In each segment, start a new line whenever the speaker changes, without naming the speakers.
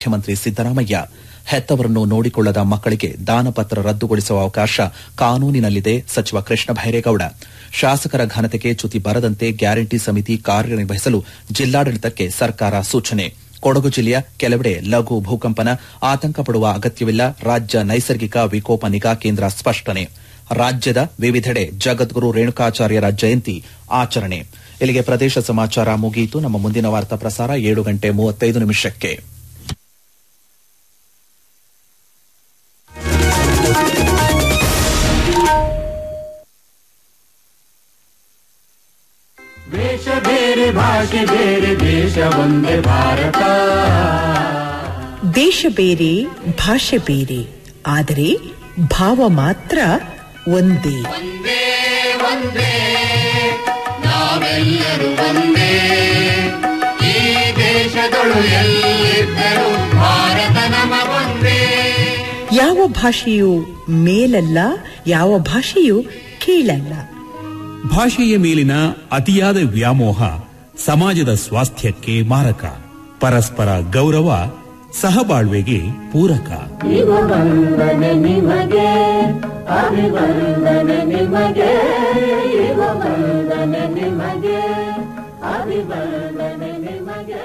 ಮುಖ್ಯಮಂತ್ರಿ ಸಿದ್ದರಾಮಯ್ಯ ಹೆತ್ತವರನ್ನು ನೋಡಿಕೊಳ್ಳದ ಮಕ್ಕಳಿಗೆ ದಾನಪತ್ರ ರದ್ದುಗೊಳಿಸುವ ಅವಕಾಶ ಕಾನೂನಿನಲ್ಲಿದೆ ಸಚಿವ ಕೃಷ್ಣ ಬೈರೇಗೌಡ ಶಾಸಕರ ಘನತೆಗೆ ಚ್ಯುತಿ ಬರದಂತೆ ಗ್ಯಾರಂಟಿ ಸಮಿತಿ ಕಾರ್ಯನಿರ್ವಹಿಸಲು ಜಿಲ್ಲಾಡಳಿತಕ್ಕೆ ಸರ್ಕಾರ ಸೂಚನೆ ಕೊಡಗು ಜಿಲ್ಲೆಯ ಕೆಲವೆಡೆ ಲಘು ಭೂಕಂಪನ ಆತಂಕ ಪಡುವ ಅಗತ್ಯವಿಲ್ಲ ರಾಜ್ಯ ನೈಸರ್ಗಿಕ ವಿಕೋಪ ನಿಗಾ ಕೇಂದ್ರ ಸ್ಪಷ್ಟನೆ ರಾಜ್ಯದ ವಿವಿಧೆಡೆ ಜಗದ್ಗುರು ರೇಣುಕಾಚಾರ್ಯರ ಜಯಂತಿ ಆಚರಣೆ ಇಲ್ಲಿಗೆ ಪ್ರದೇಶ ಸಮಾಚಾರ ಮುಗಿಯಿತು ನಮ್ಮ ಮುಂದಿನ ವಾರ್ತಾ ಪ್ರಸಾರ ಏಳು ಗಂಟೆ ಮೂವತ್ತೈದು ನಿಮಿಷಕ್ಕೆ
ವೇಷ ಬೇರೆ ಭಾಷೆ ಬೇರೆ ದೇಶ ಒಂದೇ ಭಾರತ
ದೇಶ ಬೇರೆ ಭಾಷೆ ಬೇರೆ ಆದರೆ ಭಾವ ಮಾತ್ರ ಒಂದೇ
ಒಂದೇ ಒಂದೇ ನಾವೆಲ್ಲರೂ ಒಂದೇ ಈ ದೇಶದೊಳು ಎಲ್ಲಿದ್ದರೂ ಭಾರತ ನಮ ಒಂದೇ
ಯಾವ ಭಾಷೆಯು ಮೇಲಲ್ಲ ಯಾವ ಭಾಷೆಯು ಕೀಳಲ್ಲ
ಭಾಷೆಯ ಮೇಲಿನ ಅತಿಯಾದ ವ್ಯಾಮೋಹ ಸಮಾಜದ ಸ್ವಾಸ್ಥ್ಯಕ್ಕೆ ಮಾರಕ ಪರಸ್ಪರ ಗೌರವ ಸಹಬಾಳ್ವೆಗೆ ಪೂರಕ
ವಂದನೆ ನಿಮಗೆ ಅಭಿವಂದನೆ ನಿಮಗೆ ವಂದನೆ ನಿಮಗೆ ಅಭಿವಂದನೆ ನಿಮಗೆ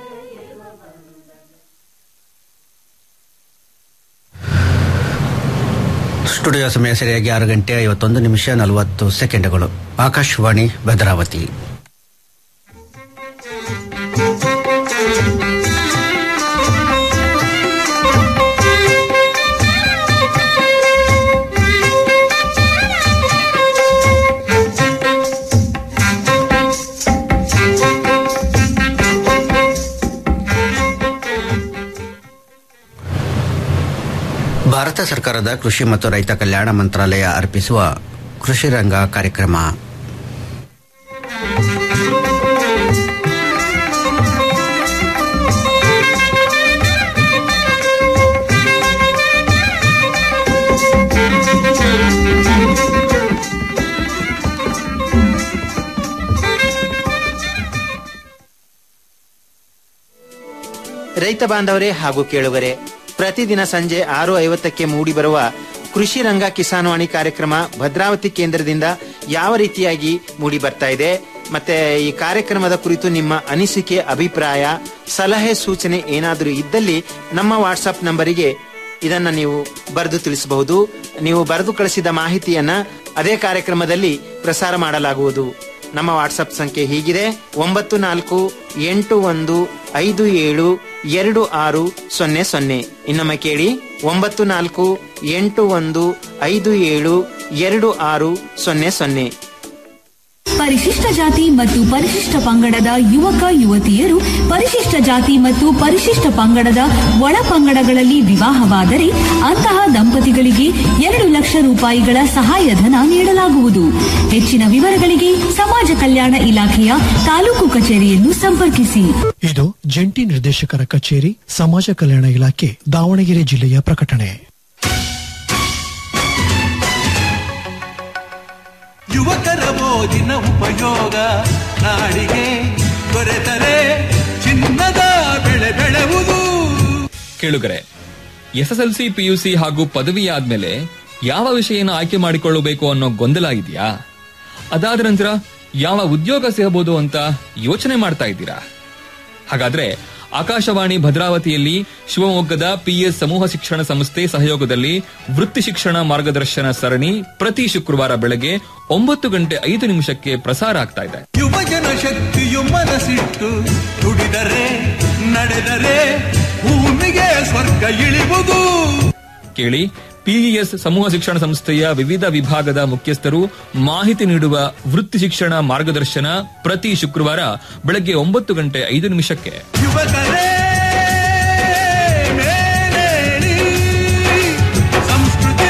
ಸ್ಟುಡಿಯೋ ಸಮಯ ಸರಿಯಾಗಿ ಆರು ಗಂಟೆ ಐವತ್ತೊಂದು ನಿಮಿಷ ನಲವತ್ತು ಸೆಕೆಂಡ್ಗಳು ಆಕಾಶವಾಣಿ ಭದ್ರಾವತಿ ಭಾರತ ಸರ್ಕಾರದ ಕೃಷಿ ಮತ್ತು ರೈತ ಕಲ್ಯಾಣ ಮಂತ್ರಾಲಯ ಅರ್ಪಿಸುವ ಕೃಷಿ ರಂಗ ಕಾರ್ಯಕ್ರಮ
ರೈತ ಬಾಂಧವರೇ ಹಾಗೂ ಕೇಳುಗರೆ ಪ್ರತಿದಿನ ಸಂಜೆ ಆರು ಐವತ್ತಕ್ಕೆ ಮೂಡಿಬರುವ ಕೃಷಿ ರಂಗ ಕಿಸಾನ್ವಾಣಿ ಕಾರ್ಯಕ್ರಮ ಭದ್ರಾವತಿ ಕೇಂದ್ರದಿಂದ ಯಾವ ರೀತಿಯಾಗಿ ಮೂಡಿ ಬರ್ತಾ ಇದೆ ಮತ್ತೆ ಈ ಕಾರ್ಯಕ್ರಮದ ಕುರಿತು ನಿಮ್ಮ ಅನಿಸಿಕೆ ಅಭಿಪ್ರಾಯ ಸಲಹೆ ಸೂಚನೆ ಏನಾದರೂ ಇದ್ದಲ್ಲಿ ನಮ್ಮ ವಾಟ್ಸಪ್ ನಂಬರಿಗೆ ಇದನ್ನ ನೀವು ಬರೆದು ತಿಳಿಸಬಹುದು ನೀವು ಬರೆದು ಕಳಿಸಿದ ಮಾಹಿತಿಯನ್ನ ಅದೇ ಕಾರ್ಯಕ್ರಮದಲ್ಲಿ ಪ್ರಸಾರ ಮಾಡಲಾಗುವುದು ನಮ್ಮ ವಾಟ್ಸಪ್ ಸಂಖ್ಯೆ ಹೀಗಿದೆ ಒಂಬತ್ತು ನಾಲ್ಕು ಎಂಟು ಒಂದು ಐದು ಏಳು ಎರಡು ಆರು ಸೊನ್ನೆ ಸೊನ್ನೆ ಇನ್ನೊಮ್ಮೆ ಕೇಳಿ ಒಂಬತ್ತು ನಾಲ್ಕು ಎಂಟು ಒಂದು ಐದು ಏಳು ಎರಡು ಆರು ಸೊನ್ನೆ ಸೊನ್ನೆ
ಪರಿಶಿಷ್ಟ ಜಾತಿ ಮತ್ತು ಪರಿಶಿಷ್ಟ ಪಂಗಡದ ಯುವಕ ಯುವತಿಯರು ಪರಿಶಿಷ್ಟ ಜಾತಿ ಮತ್ತು ಪರಿಶಿಷ್ಟ ಪಂಗಡದ ಒಳ ಪಂಗಡಗಳಲ್ಲಿ ವಿವಾಹವಾದರೆ ಅಂತಹ ದಂಪತಿಗಳಿಗೆ ಎರಡು ಲಕ್ಷ ರೂಪಾಯಿಗಳ ಸಹಾಯಧನ ನೀಡಲಾಗುವುದು ಹೆಚ್ಚಿನ ವಿವರಗಳಿಗೆ ಸಮಾಜ ಕಲ್ಯಾಣ ಇಲಾಖೆಯ ತಾಲೂಕು ಕಚೇರಿಯನ್ನು ಸಂಪರ್ಕಿಸಿ
ಇದು ಜಂಟಿ ನಿರ್ದೇಶಕರ ಕಚೇರಿ ಸಮಾಜ ಕಲ್ಯಾಣ ಇಲಾಖೆ ದಾವಣಗೆರೆ ಜಿಲ್ಲೆಯ ಪ್ರಕಟಣೆ
ಯುವಕರ ಓದಿನ ಉಪಯೋಗ ನಾಡಿಗೆ ದೊರೆತರೆ ಚಿನ್ನದ ಬೆಳೆ ಬೆಳೆವುದು
ಕೇಳುಗರೆ ಎಸ್ಎಸ್ಎಲ್ಸಿ ಪಿಯುಸಿ ಹಾಗೂ ಪದವಿ ಆದ್ಮೇಲೆ ಯಾವ ವಿಷಯನ ಆಯ್ಕೆ ಮಾಡಿಕೊಳ್ಳಬೇಕು ಅನ್ನೋ ಗೊಂದಲ ಇದೆಯಾ ಅದಾದ ನಂತರ ಯಾವ ಉದ್ಯೋಗ ಸಿಗಬಹುದು ಅಂತ ಯೋಚನೆ ಮಾಡ್ತಾ ಇದ್ದೀರಾ ಹಾಗಾದ್ರೆ ಆಕಾಶವಾಣಿ ಭದ್ರಾವತಿಯಲ್ಲಿ ಶಿವಮೊಗ್ಗದ ಪಿಎಸ್ ಸಮೂಹ ಶಿಕ್ಷಣ ಸಂಸ್ಥೆ ಸಹಯೋಗದಲ್ಲಿ ವೃತ್ತಿ ಶಿಕ್ಷಣ ಮಾರ್ಗದರ್ಶನ ಸರಣಿ ಪ್ರತಿ ಶುಕ್ರವಾರ ಬೆಳಗ್ಗೆ ಒಂಬತ್ತು ಗಂಟೆ ಐದು ನಿಮಿಷಕ್ಕೆ ಪ್ರಸಾರ ಆಗ್ತಾ ಇದೆ
ಯುವಜನ ಶಕ್ತಿಯು ಮನಸ್ಸಿಟ್ಟು ದುಡಿದರೆ ನಡೆದರೆ ಭೂಮಿಗೆ ಸ್ವರ್ಗ ಇಳಿವುದು
ಕೇಳಿ ಪಿಇಎಸ್ ಸಮೂಹ ಶಿಕ್ಷಣ ಸಂಸ್ಥೆಯ ವಿವಿಧ ವಿಭಾಗದ ಮುಖ್ಯಸ್ಥರು ಮಾಹಿತಿ ನೀಡುವ ವೃತ್ತಿ ಶಿಕ್ಷಣ ಮಾರ್ಗದರ್ಶನ ಪ್ರತಿ ಶುಕ್ರವಾರ ಬೆಳಗ್ಗೆ ಒಂಬತ್ತು ಗಂಟೆ ಐದು ನಿಮಿಷಕ್ಕೆ
ಯುವಕರೇ ಮೇಲೇಳಿ ಸಂಸ್ಕೃತಿ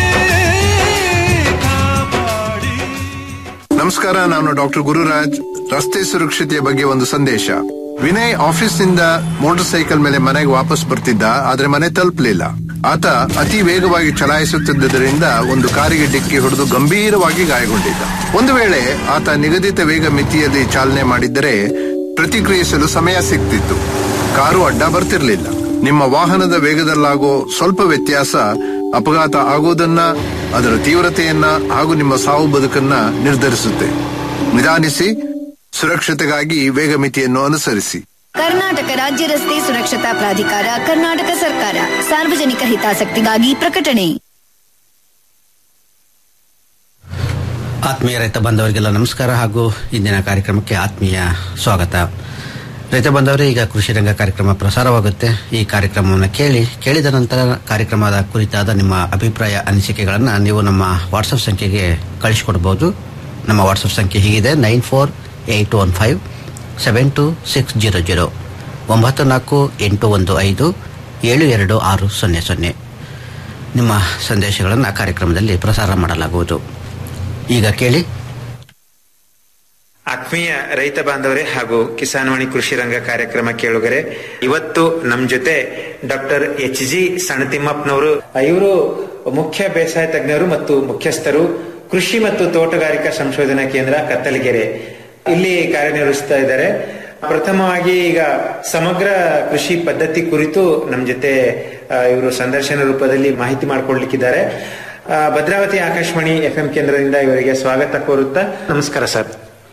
ಕಾಪಾಡಿ
ನಮಸ್ಕಾರ ನಾನು ಡಾಕ್ಟರ್ ಗುರುರಾಜ್ ರಸ್ತೆ ಸುರಕ್ಷತೆಯ ಬಗ್ಗೆ ಒಂದು ಸಂದೇಶ ವಿನಯ್ ಆಫೀಸ್ನಿಂದ ಮೋಟಾರ್ ಸೈಕಲ್ ಮೇಲೆ ಮನೆಗೆ ವಾಪಸ್ ಬರ್ತಿದ್ದ ಆದ್ರೆ ಮನೆ ತಲುಪಲಿಲ್ಲ ಆತ ಅತಿ ವೇಗವಾಗಿ ಚಲಾಯಿಸುತ್ತಿದ್ದರಿಂದ ಒಂದು ಕಾರಿಗೆ ಡಿಕ್ಕಿ ಹೊಡೆದು ಗಂಭೀರವಾಗಿ ಗಾಯಗೊಂಡಿದ್ದ ಒಂದು ವೇಳೆ ಆತ ನಿಗದಿತ ವೇಗ ಮಿತಿಯಲ್ಲಿ ಚಾಲನೆ ಮಾಡಿದ್ದರೆ ಪ್ರತಿಕ್ರಿಯಿಸಲು ಸಮಯ ಸಿಗ್ತಿತ್ತು ಕಾರು ಅಡ್ಡ ಬರ್ತಿರ್ಲಿಲ್ಲ ನಿಮ್ಮ ವಾಹನದ ವೇಗದಲ್ಲಾಗೋ ಸ್ವಲ್ಪ ವ್ಯತ್ಯಾಸ ಅಪಘಾತ ಆಗೋದನ್ನ ಅದರ ತೀವ್ರತೆಯನ್ನ ಹಾಗೂ ನಿಮ್ಮ ಸಾವು ಬದುಕನ್ನ ನಿರ್ಧರಿಸುತ್ತೆ ನಿಧಾನಿಸಿ ಸುರಕ್ಷತೆಗಾಗಿ ವೇಗ ಮಿತಿಯನ್ನು ಅನುಸರಿಸಿ
ಕರ್ನಾಟಕ ರಾಜ್ಯ ರಸ್ತೆ ಸುರಕ್ಷತಾ ಪ್ರಾಧಿಕಾರ ಕರ್ನಾಟಕ ಸರ್ಕಾರ ಸಾರ್ವಜನಿಕ ಹಿತಾಸಕ್ತಿಗಾಗಿ ಪ್ರಕಟಣೆ
ಆತ್ಮೀಯ ರೈತ ಬಾಂಧವರಿಗೆಲ್ಲ ನಮಸ್ಕಾರ ಹಾಗೂ ಇಂದಿನ ಕಾರ್ಯಕ್ರಮಕ್ಕೆ ಆತ್ಮೀಯ ಸ್ವಾಗತ ರೈತ ಬಾಂಧವರೇ ಈಗ ಕೃಷಿ ರಂಗ ಕಾರ್ಯಕ್ರಮ ಪ್ರಸಾರವಾಗುತ್ತೆ ಈ ಕಾರ್ಯಕ್ರಮವನ್ನು ಕೇಳಿ ಕೇಳಿದ ನಂತರ ಕಾರ್ಯಕ್ರಮದ ಕುರಿತಾದ ನಿಮ್ಮ ಅಭಿಪ್ರಾಯ ಅನಿಸಿಕೆಗಳನ್ನು ನೀವು ನಮ್ಮ ವಾಟ್ಸಪ್ ಸಂಖ್ಯೆಗೆ ಕಳಿಸಿಕೊಡಬಹುದು ನಮ್ಮ ವಾಟ್ಸಪ್ ಸಂಖ್ಯೆ ಹೀಗಿದೆ nine four eight one five seven two six zero zero ಒಂಬತ್ತು ನಾಲ್ಕು ಎಂಟು ಒಂದು ಐದು ಏಳು ಎರಡು ಆರು ಸೊನ್ನೆ ಸೊನ್ನೆ ನಿಮ್ಮ ಸಂದೇಶಗಳನ್ನು ಕಾರ್ಯಕ್ರಮದಲ್ಲಿ ಪ್ರಸಾರ ಮಾಡಲಾಗುವುದು ಈಗ ಕೇಳಿ
ಆತ್ಮೀಯ ರೈತ ಬಾಂಧವರೇ ಹಾಗೂ ಕಿಸಾನ್ವಾಣಿ ಕೃಷಿ ರಂಗ ಕಾರ್ಯಕ್ರಮ ಕೇಳುಗರೆ ಇವತ್ತು ನಮ್ ಜೊತೆ ಡಾಕ್ಟರ್ ಎಚ್ ಜಿ ಸಣತಿಮ್ಮಪ್ಪನವರು ಇವರು ಮುಖ್ಯ ಬೇಸಾಯ ತಜ್ಞರು ಮತ್ತು ಮುಖ್ಯಸ್ಥರು ಕೃಷಿ ಮತ್ತು ತೋಟಗಾರಿಕಾ ಸಂಶೋಧನಾ ಕೇಂದ್ರ ಕತ್ತಲಗೆರೆ ಇಲ್ಲಿ ಕಾರ್ಯನಿರ್ವಹಿಸ್ತಾ ಇದ್ದಾರೆ ಪ್ರಥಮವಾಗಿ ಈಗ ಸಮಗ್ರ ಕೃಷಿ ಪದ್ಧತಿ ಕುರಿತು ನಮ್ ಜೊತೆ ಆ, ಇವರು ಸಂದರ್ಶನ ರೂಪದಲ್ಲಿ ಮಾಹಿತಿ ಮಾಡಿಕೊಡ್ಲಿಕ್ಕಿದ್ದಾರೆ ಆ, ಭದ್ರಾವತಿ ಆಕಾಶವಾಣಿ ಎಫ್ ಎಂ ಕೇಂದ್ರದಿಂದ ಇವರಿಗೆ ಸ್ವಾಗತ ಕೋರುತ್ತಾ ನಮಸ್ಕಾರ ಸರ್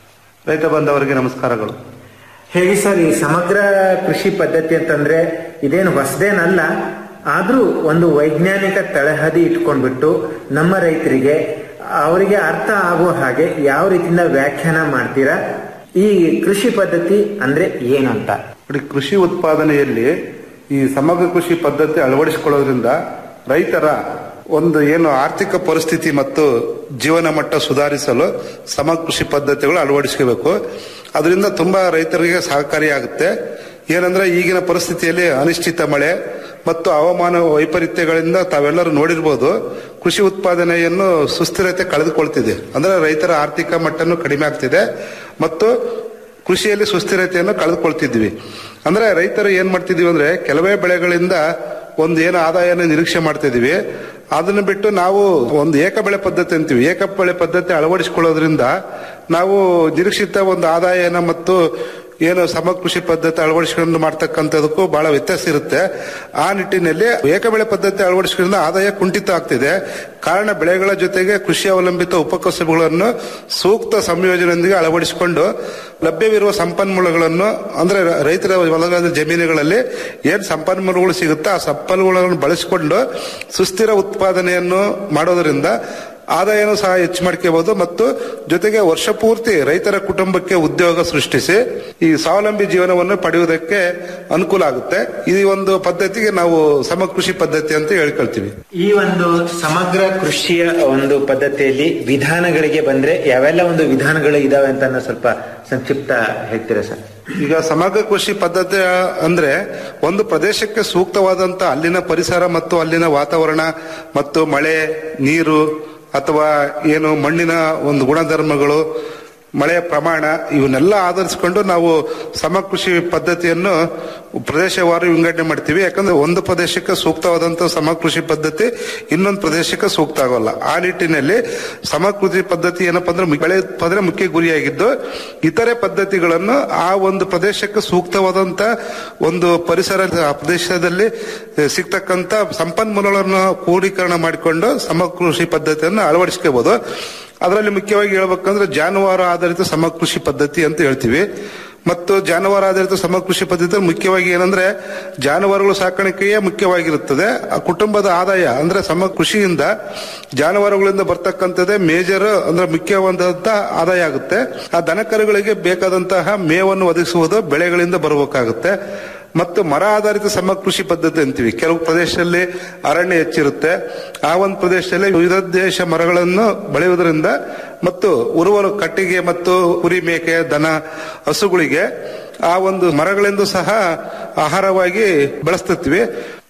ರೈತ ಬಂಧವರಿಗೆ ನಮಸ್ಕಾರಗಳು
ಹೇಳಿ ಸರ್ ಈ ಸಮಗ್ರ ಕೃಷಿ ಪದ್ಧತಿ ಅಂತಂದ್ರೆ ಇದೇನು ಹೊಸದೇನಲ್ಲ ಆದ್ರೂ ಒಂದು ವೈಜ್ಞಾನಿಕ ತಳಹದಿ ಇಟ್ಕೊಂಡ್ಬಿಟ್ಟು ನಮ್ಮ ರೈತರಿಗೆ ಅವರಿಗೆ ಅರ್ಥ ಆಗುವ ಹಾಗೆ ಯಾವ ರೀತಿಯಿಂದ ವ್ಯಾಖ್ಯಾನ ಮಾಡ್ತೀರಾ ಈ ಕೃಷಿ ಪದ್ಧತಿ ಅಂದ್ರೆ ಏನಂತ
ನೋಡಿ ಕೃಷಿ ಉತ್ಪಾದನೆಯಲ್ಲಿ ಈ ಸಮಗ್ರ ಕೃಷಿ ಪದ್ಧತಿ ಅಳವಡಿಸಿಕೊಳ್ಳೋದ್ರಿಂದ ರೈತರ ಒಂದು ಏನು ಆರ್ಥಿಕ ಪರಿಸ್ಥಿತಿ ಮತ್ತು ಜೀವನ ಮಟ್ಟ ಸುಧಾರಿಸಲು ಸಮಗ್ರ ಕೃಷಿ ಪದ್ಧತಿಗಳು ಅಳವಡಿಸ್ಕೋಬೇಕು ಅದರಿಂದ ತುಂಬಾ ರೈತರಿಗೆ ಸಹಕಾರಿಯಾಗುತ್ತೆ ಏನಂದ್ರೆ ಈಗಿನ ಪರಿಸ್ಥಿತಿಯಲ್ಲಿ ಅನಿಶ್ಚಿತ ಮಳೆ ಮತ್ತು ಹವಾಮಾನ ವೈಪರೀತ್ಯಗಳಿಂದ ತಾವೆಲ್ಲರೂ ನೋಡಿರ್ಬೋದು ಕೃಷಿ ಉತ್ಪಾದನೆಯನ್ನು ಸುಸ್ಥಿರತೆ ಕಳೆದುಕೊಳ್ತಿದೆ ಅಂದ್ರೆ ರೈತರ ಆರ್ಥಿಕ ಮಟ್ಟನು ಕಡಿಮೆ ಆಗ್ತಿದೆ ಮತ್ತು ಕೃಷಿಯಲ್ಲಿ ಸುಸ್ಥಿರತೆಯನ್ನು ಕಳೆದುಕೊಳ್ತಿದ್ವಿ ಅಂದ್ರೆ ರೈತರು ಏನ್ ಮಾಡ್ತಿದ್ವಿ ಅಂದ್ರೆ ಕೆಲವೇ ಬೆಳೆಗಳಿಂದ ಒಂದು ಏನು ಆದಾಯನ ನಿರೀಕ್ಷೆ ಮಾಡ್ತಿದೀವಿ ಅದನ್ನು ಬಿಟ್ಟು ನಾವು ಒಂದು ಏಕ ಬೆಳೆ ಪದ್ಧತಿ ಅಂತೀವಿ ಏಕ ಬೆಳೆ ಪದ್ಧತಿ ಅಳವಡಿಸಿಕೊಳ್ಳೋದ್ರಿಂದ ನಾವು ನಿರೀಕ್ಷಿತ ಒಂದು ಆದಾಯನ ಮತ್ತು ಏನು ಸಮಗ್ರ ಕೃಷಿ ಪದ್ಧತಿ ಅಳವಡಿಸಿಕೊಂಡು ಮಾಡ್ತಕ್ಕಂಥದಕ್ಕೂ ಬಹಳ ವ್ಯತ್ಯಾಸ ಇರುತ್ತೆ ಆ ನಿಟ್ಟಿನಲ್ಲಿ ಏಕಬೆಳೆ ಪದ್ಧತಿ ಅಳವಡಿಸಿಕೊಂಡು ಆದಾಯ ಕುಂಠಿತ ಆಗ್ತಿದೆ ಕಾರಣ ಬೆಳೆಗಳ ಜೊತೆಗೆ ಕೃಷಿ ಅವಲಂಬಿತ ಉಪಕಸಬುಗಳನ್ನು ಸೂಕ್ತ ಸಂಯೋಜನೆಯೊಂದಿಗೆ ಅಳವಡಿಸಿಕೊಂಡು ಲಭ್ಯವಿರುವ ಸಂಪನ್ಮೂಲಗಳನ್ನು ಅಂದ್ರೆ ರೈತರ ಹೊಲದ ಜಮೀನುಗಳಲ್ಲಿ ಏನ್ ಸಂಪನ್ಮೂಲಗಳು ಸಿಗುತ್ತೆ ಆ ಸಂಪನ್ಮೂಲಗಳನ್ನು ಬಳಸಿಕೊಂಡು ಸುಸ್ಥಿರ ಉತ್ಪಾದನೆಯನ್ನು ಮಾಡೋದರಿಂದ ಆದಾಯನೂ ಸಹ ಹೆಚ್ಚು ಮಾಡ್ಕೋಬಹುದು ಮತ್ತು ಜೊತೆಗೆ ವರ್ಷ ಪೂರ್ತಿ ರೈತರ ಕುಟುಂಬಕ್ಕೆ ಉದ್ಯೋಗ ಸೃಷ್ಟಿಸಿ ಈ ಸ್ವಾವಲಂಬಿ ಜೀವನವನ್ನು ಪಡೆಯುವುದಕ್ಕೆ ಅನುಕೂಲ ಆಗುತ್ತೆ ಈ ಒಂದು ಪದ್ಧತಿಗೆ ನಾವು ಸಮಕೃಷಿ ಪದ್ಧತಿ ಅಂತ ಹೇಳ್ಕೊಳ್ತೀವಿ
ಈ ಒಂದು ಸಮಗ್ರ ಕೃಷಿಯ ಒಂದು ಪದ್ಧತಿಯಲ್ಲಿ ವಿಧಾನಗಳಿಗೆ ಬಂದ್ರೆ ಯಾವೆಲ್ಲ ಒಂದು ವಿಧಾನಗಳು ಇದಾವೆ ಅಂತ ಅನ್ನೋ ಸ್ವಲ್ಪ ಸಂಕ್ಷಿಪ್ತ ಹೇಳ್ತೀರಾ ಸರ್
ಈಗ ಸಮಗ್ರ ಕೃಷಿ ಪದ್ಧತಿ ಅಂದ್ರೆ ಒಂದು ಪ್ರದೇಶಕ್ಕೆ ಸೂಕ್ತವಾದಂತ ಅಲ್ಲಿನ ಪರಿಸರ ಮತ್ತು ಅಲ್ಲಿನ ವಾತಾವರಣ ಮತ್ತು ಮಳೆ ನೀರು ಅಥವಾ ಏನು ಮಣ್ಣಿನ ಒಂದು ಗುಣಧರ್ಮಗಳು ಮಳೆಯ ಪ್ರಮಾಣ ಇವನ್ನೆಲ್ಲ ಆಧರಿಸಿಕೊಂಡು ನಾವು ಸಮಕೃಷಿ ಪದ್ಧತಿಯನ್ನು ಪ್ರದೇಶವಾರು ವಿಂಗಡಣೆ ಮಾಡ್ತೀವಿ ಯಾಕಂದ್ರೆ ಒಂದು ಪ್ರದೇಶಕ್ಕೆ ಸೂಕ್ತವಾದಂತಹ ಸಮಕೃಷಿ ಪದ್ಧತಿ ಇನ್ನೊಂದು ಪ್ರದೇಶಕ್ಕೆ ಸೂಕ್ತ ಆಗೋಲ್ಲ ಆ ನಿಟ್ಟಿನಲ್ಲಿ ಸಮಕೃಷಿ ಪದ್ಧತಿ ಏನಪ್ಪಾ ಅಂದ್ರೆ ಬೆಳೆ ಉತ್ಪಾದನೆ ಮುಖ್ಯ ಗುರಿಯಾಗಿದ್ದು ಇತರೆ ಪದ್ಧತಿಗಳನ್ನು ಆ ಒಂದು ಪ್ರದೇಶಕ್ಕೆ ಸೂಕ್ತವಾದಂತ ಒಂದು ಪರಿಸರ ಆ ಪ್ರದೇಶದಲ್ಲಿ ಸಿಗ್ತಕ್ಕಂತ ಸಂಪನ್ಮೂಲಗಳನ್ನು ಕ್ರೋಢೀಕರಣ ಮಾಡಿಕೊಂಡು ಸಮಕೃಷಿ ಪದ್ಧತಿಯನ್ನು ಅಳವಡಿಸ್ಕೋಬಹುದು ಅದರಲ್ಲಿ ಮುಖ್ಯವಾಗಿ ಹೇಳ್ಬೇಕಂದ್ರೆ ಜಾನುವಾರು ಆಧಾರಿತ ಸಮಕೃಷಿ ಪದ್ಧತಿ ಅಂತ ಹೇಳ್ತೀವಿ ಮತ್ತು ಜಾನುವಾರು ಆಧಾರಿತ ಸಮಕೃಷಿ ಪದ್ಧತಿ ಮುಖ್ಯವಾಗಿ ಏನಂದ್ರೆ ಜಾನುವಾರುಗಳ ಸಾಕಾಣಿಕೆಯೇ ಮುಖ್ಯವಾಗಿರುತ್ತದೆ ಆ ಕುಟುಂಬದ ಆದಾಯ ಅಂದ್ರೆ ಸಮ ಕೃಷಿಯಿಂದ ಜಾನುವಾರುಗಳಿಂದ ಬರ್ತಕ್ಕಂಥದ್ದೇ ಮೇಜರ್ ಅಂದ್ರೆ ಮುಖ್ಯವಾದಂತ ಆದಾಯ ಆಗುತ್ತೆ ಆ ದನಕರುಗಳಿಗೆ ಬೇಕಾದಂತಹ ಮೇವನ್ನು ಒದಗಿಸುವುದು ಬೆಳೆಗಳಿಂದ ಬರಬೇಕಾಗುತ್ತೆ ಮತ್ತು ಮರ ಆಧಾರಿತ ಸಮಕೃಷಿ ಪದ್ಧತಿ ಅಂತೀವಿ ಕೆಲವು ಪ್ರದೇಶದಲ್ಲಿ ಅರಣ್ಯ ಹೆಚ್ಚಿರುತ್ತೆ ಆ ಒಂದು ಪ್ರದೇಶದಲ್ಲಿ ವಿವಿಧ ದೇಶ ಮರಗಳನ್ನು ಬೆಳೆಯುವುದರಿಂದ ಮತ್ತು ಉರುವಲು ಕಟ್ಟಿಗೆ ಮತ್ತು ಕುರಿ ಮೇಕೆ ದನ ಹಸುಗಳಿಗೆ ಆ ಒಂದು ಮರಗಳಿಂದ ಸಹ ಆಹಾರವಾಗಿ ಬಳಸ್ತಿರ್ತೀವಿ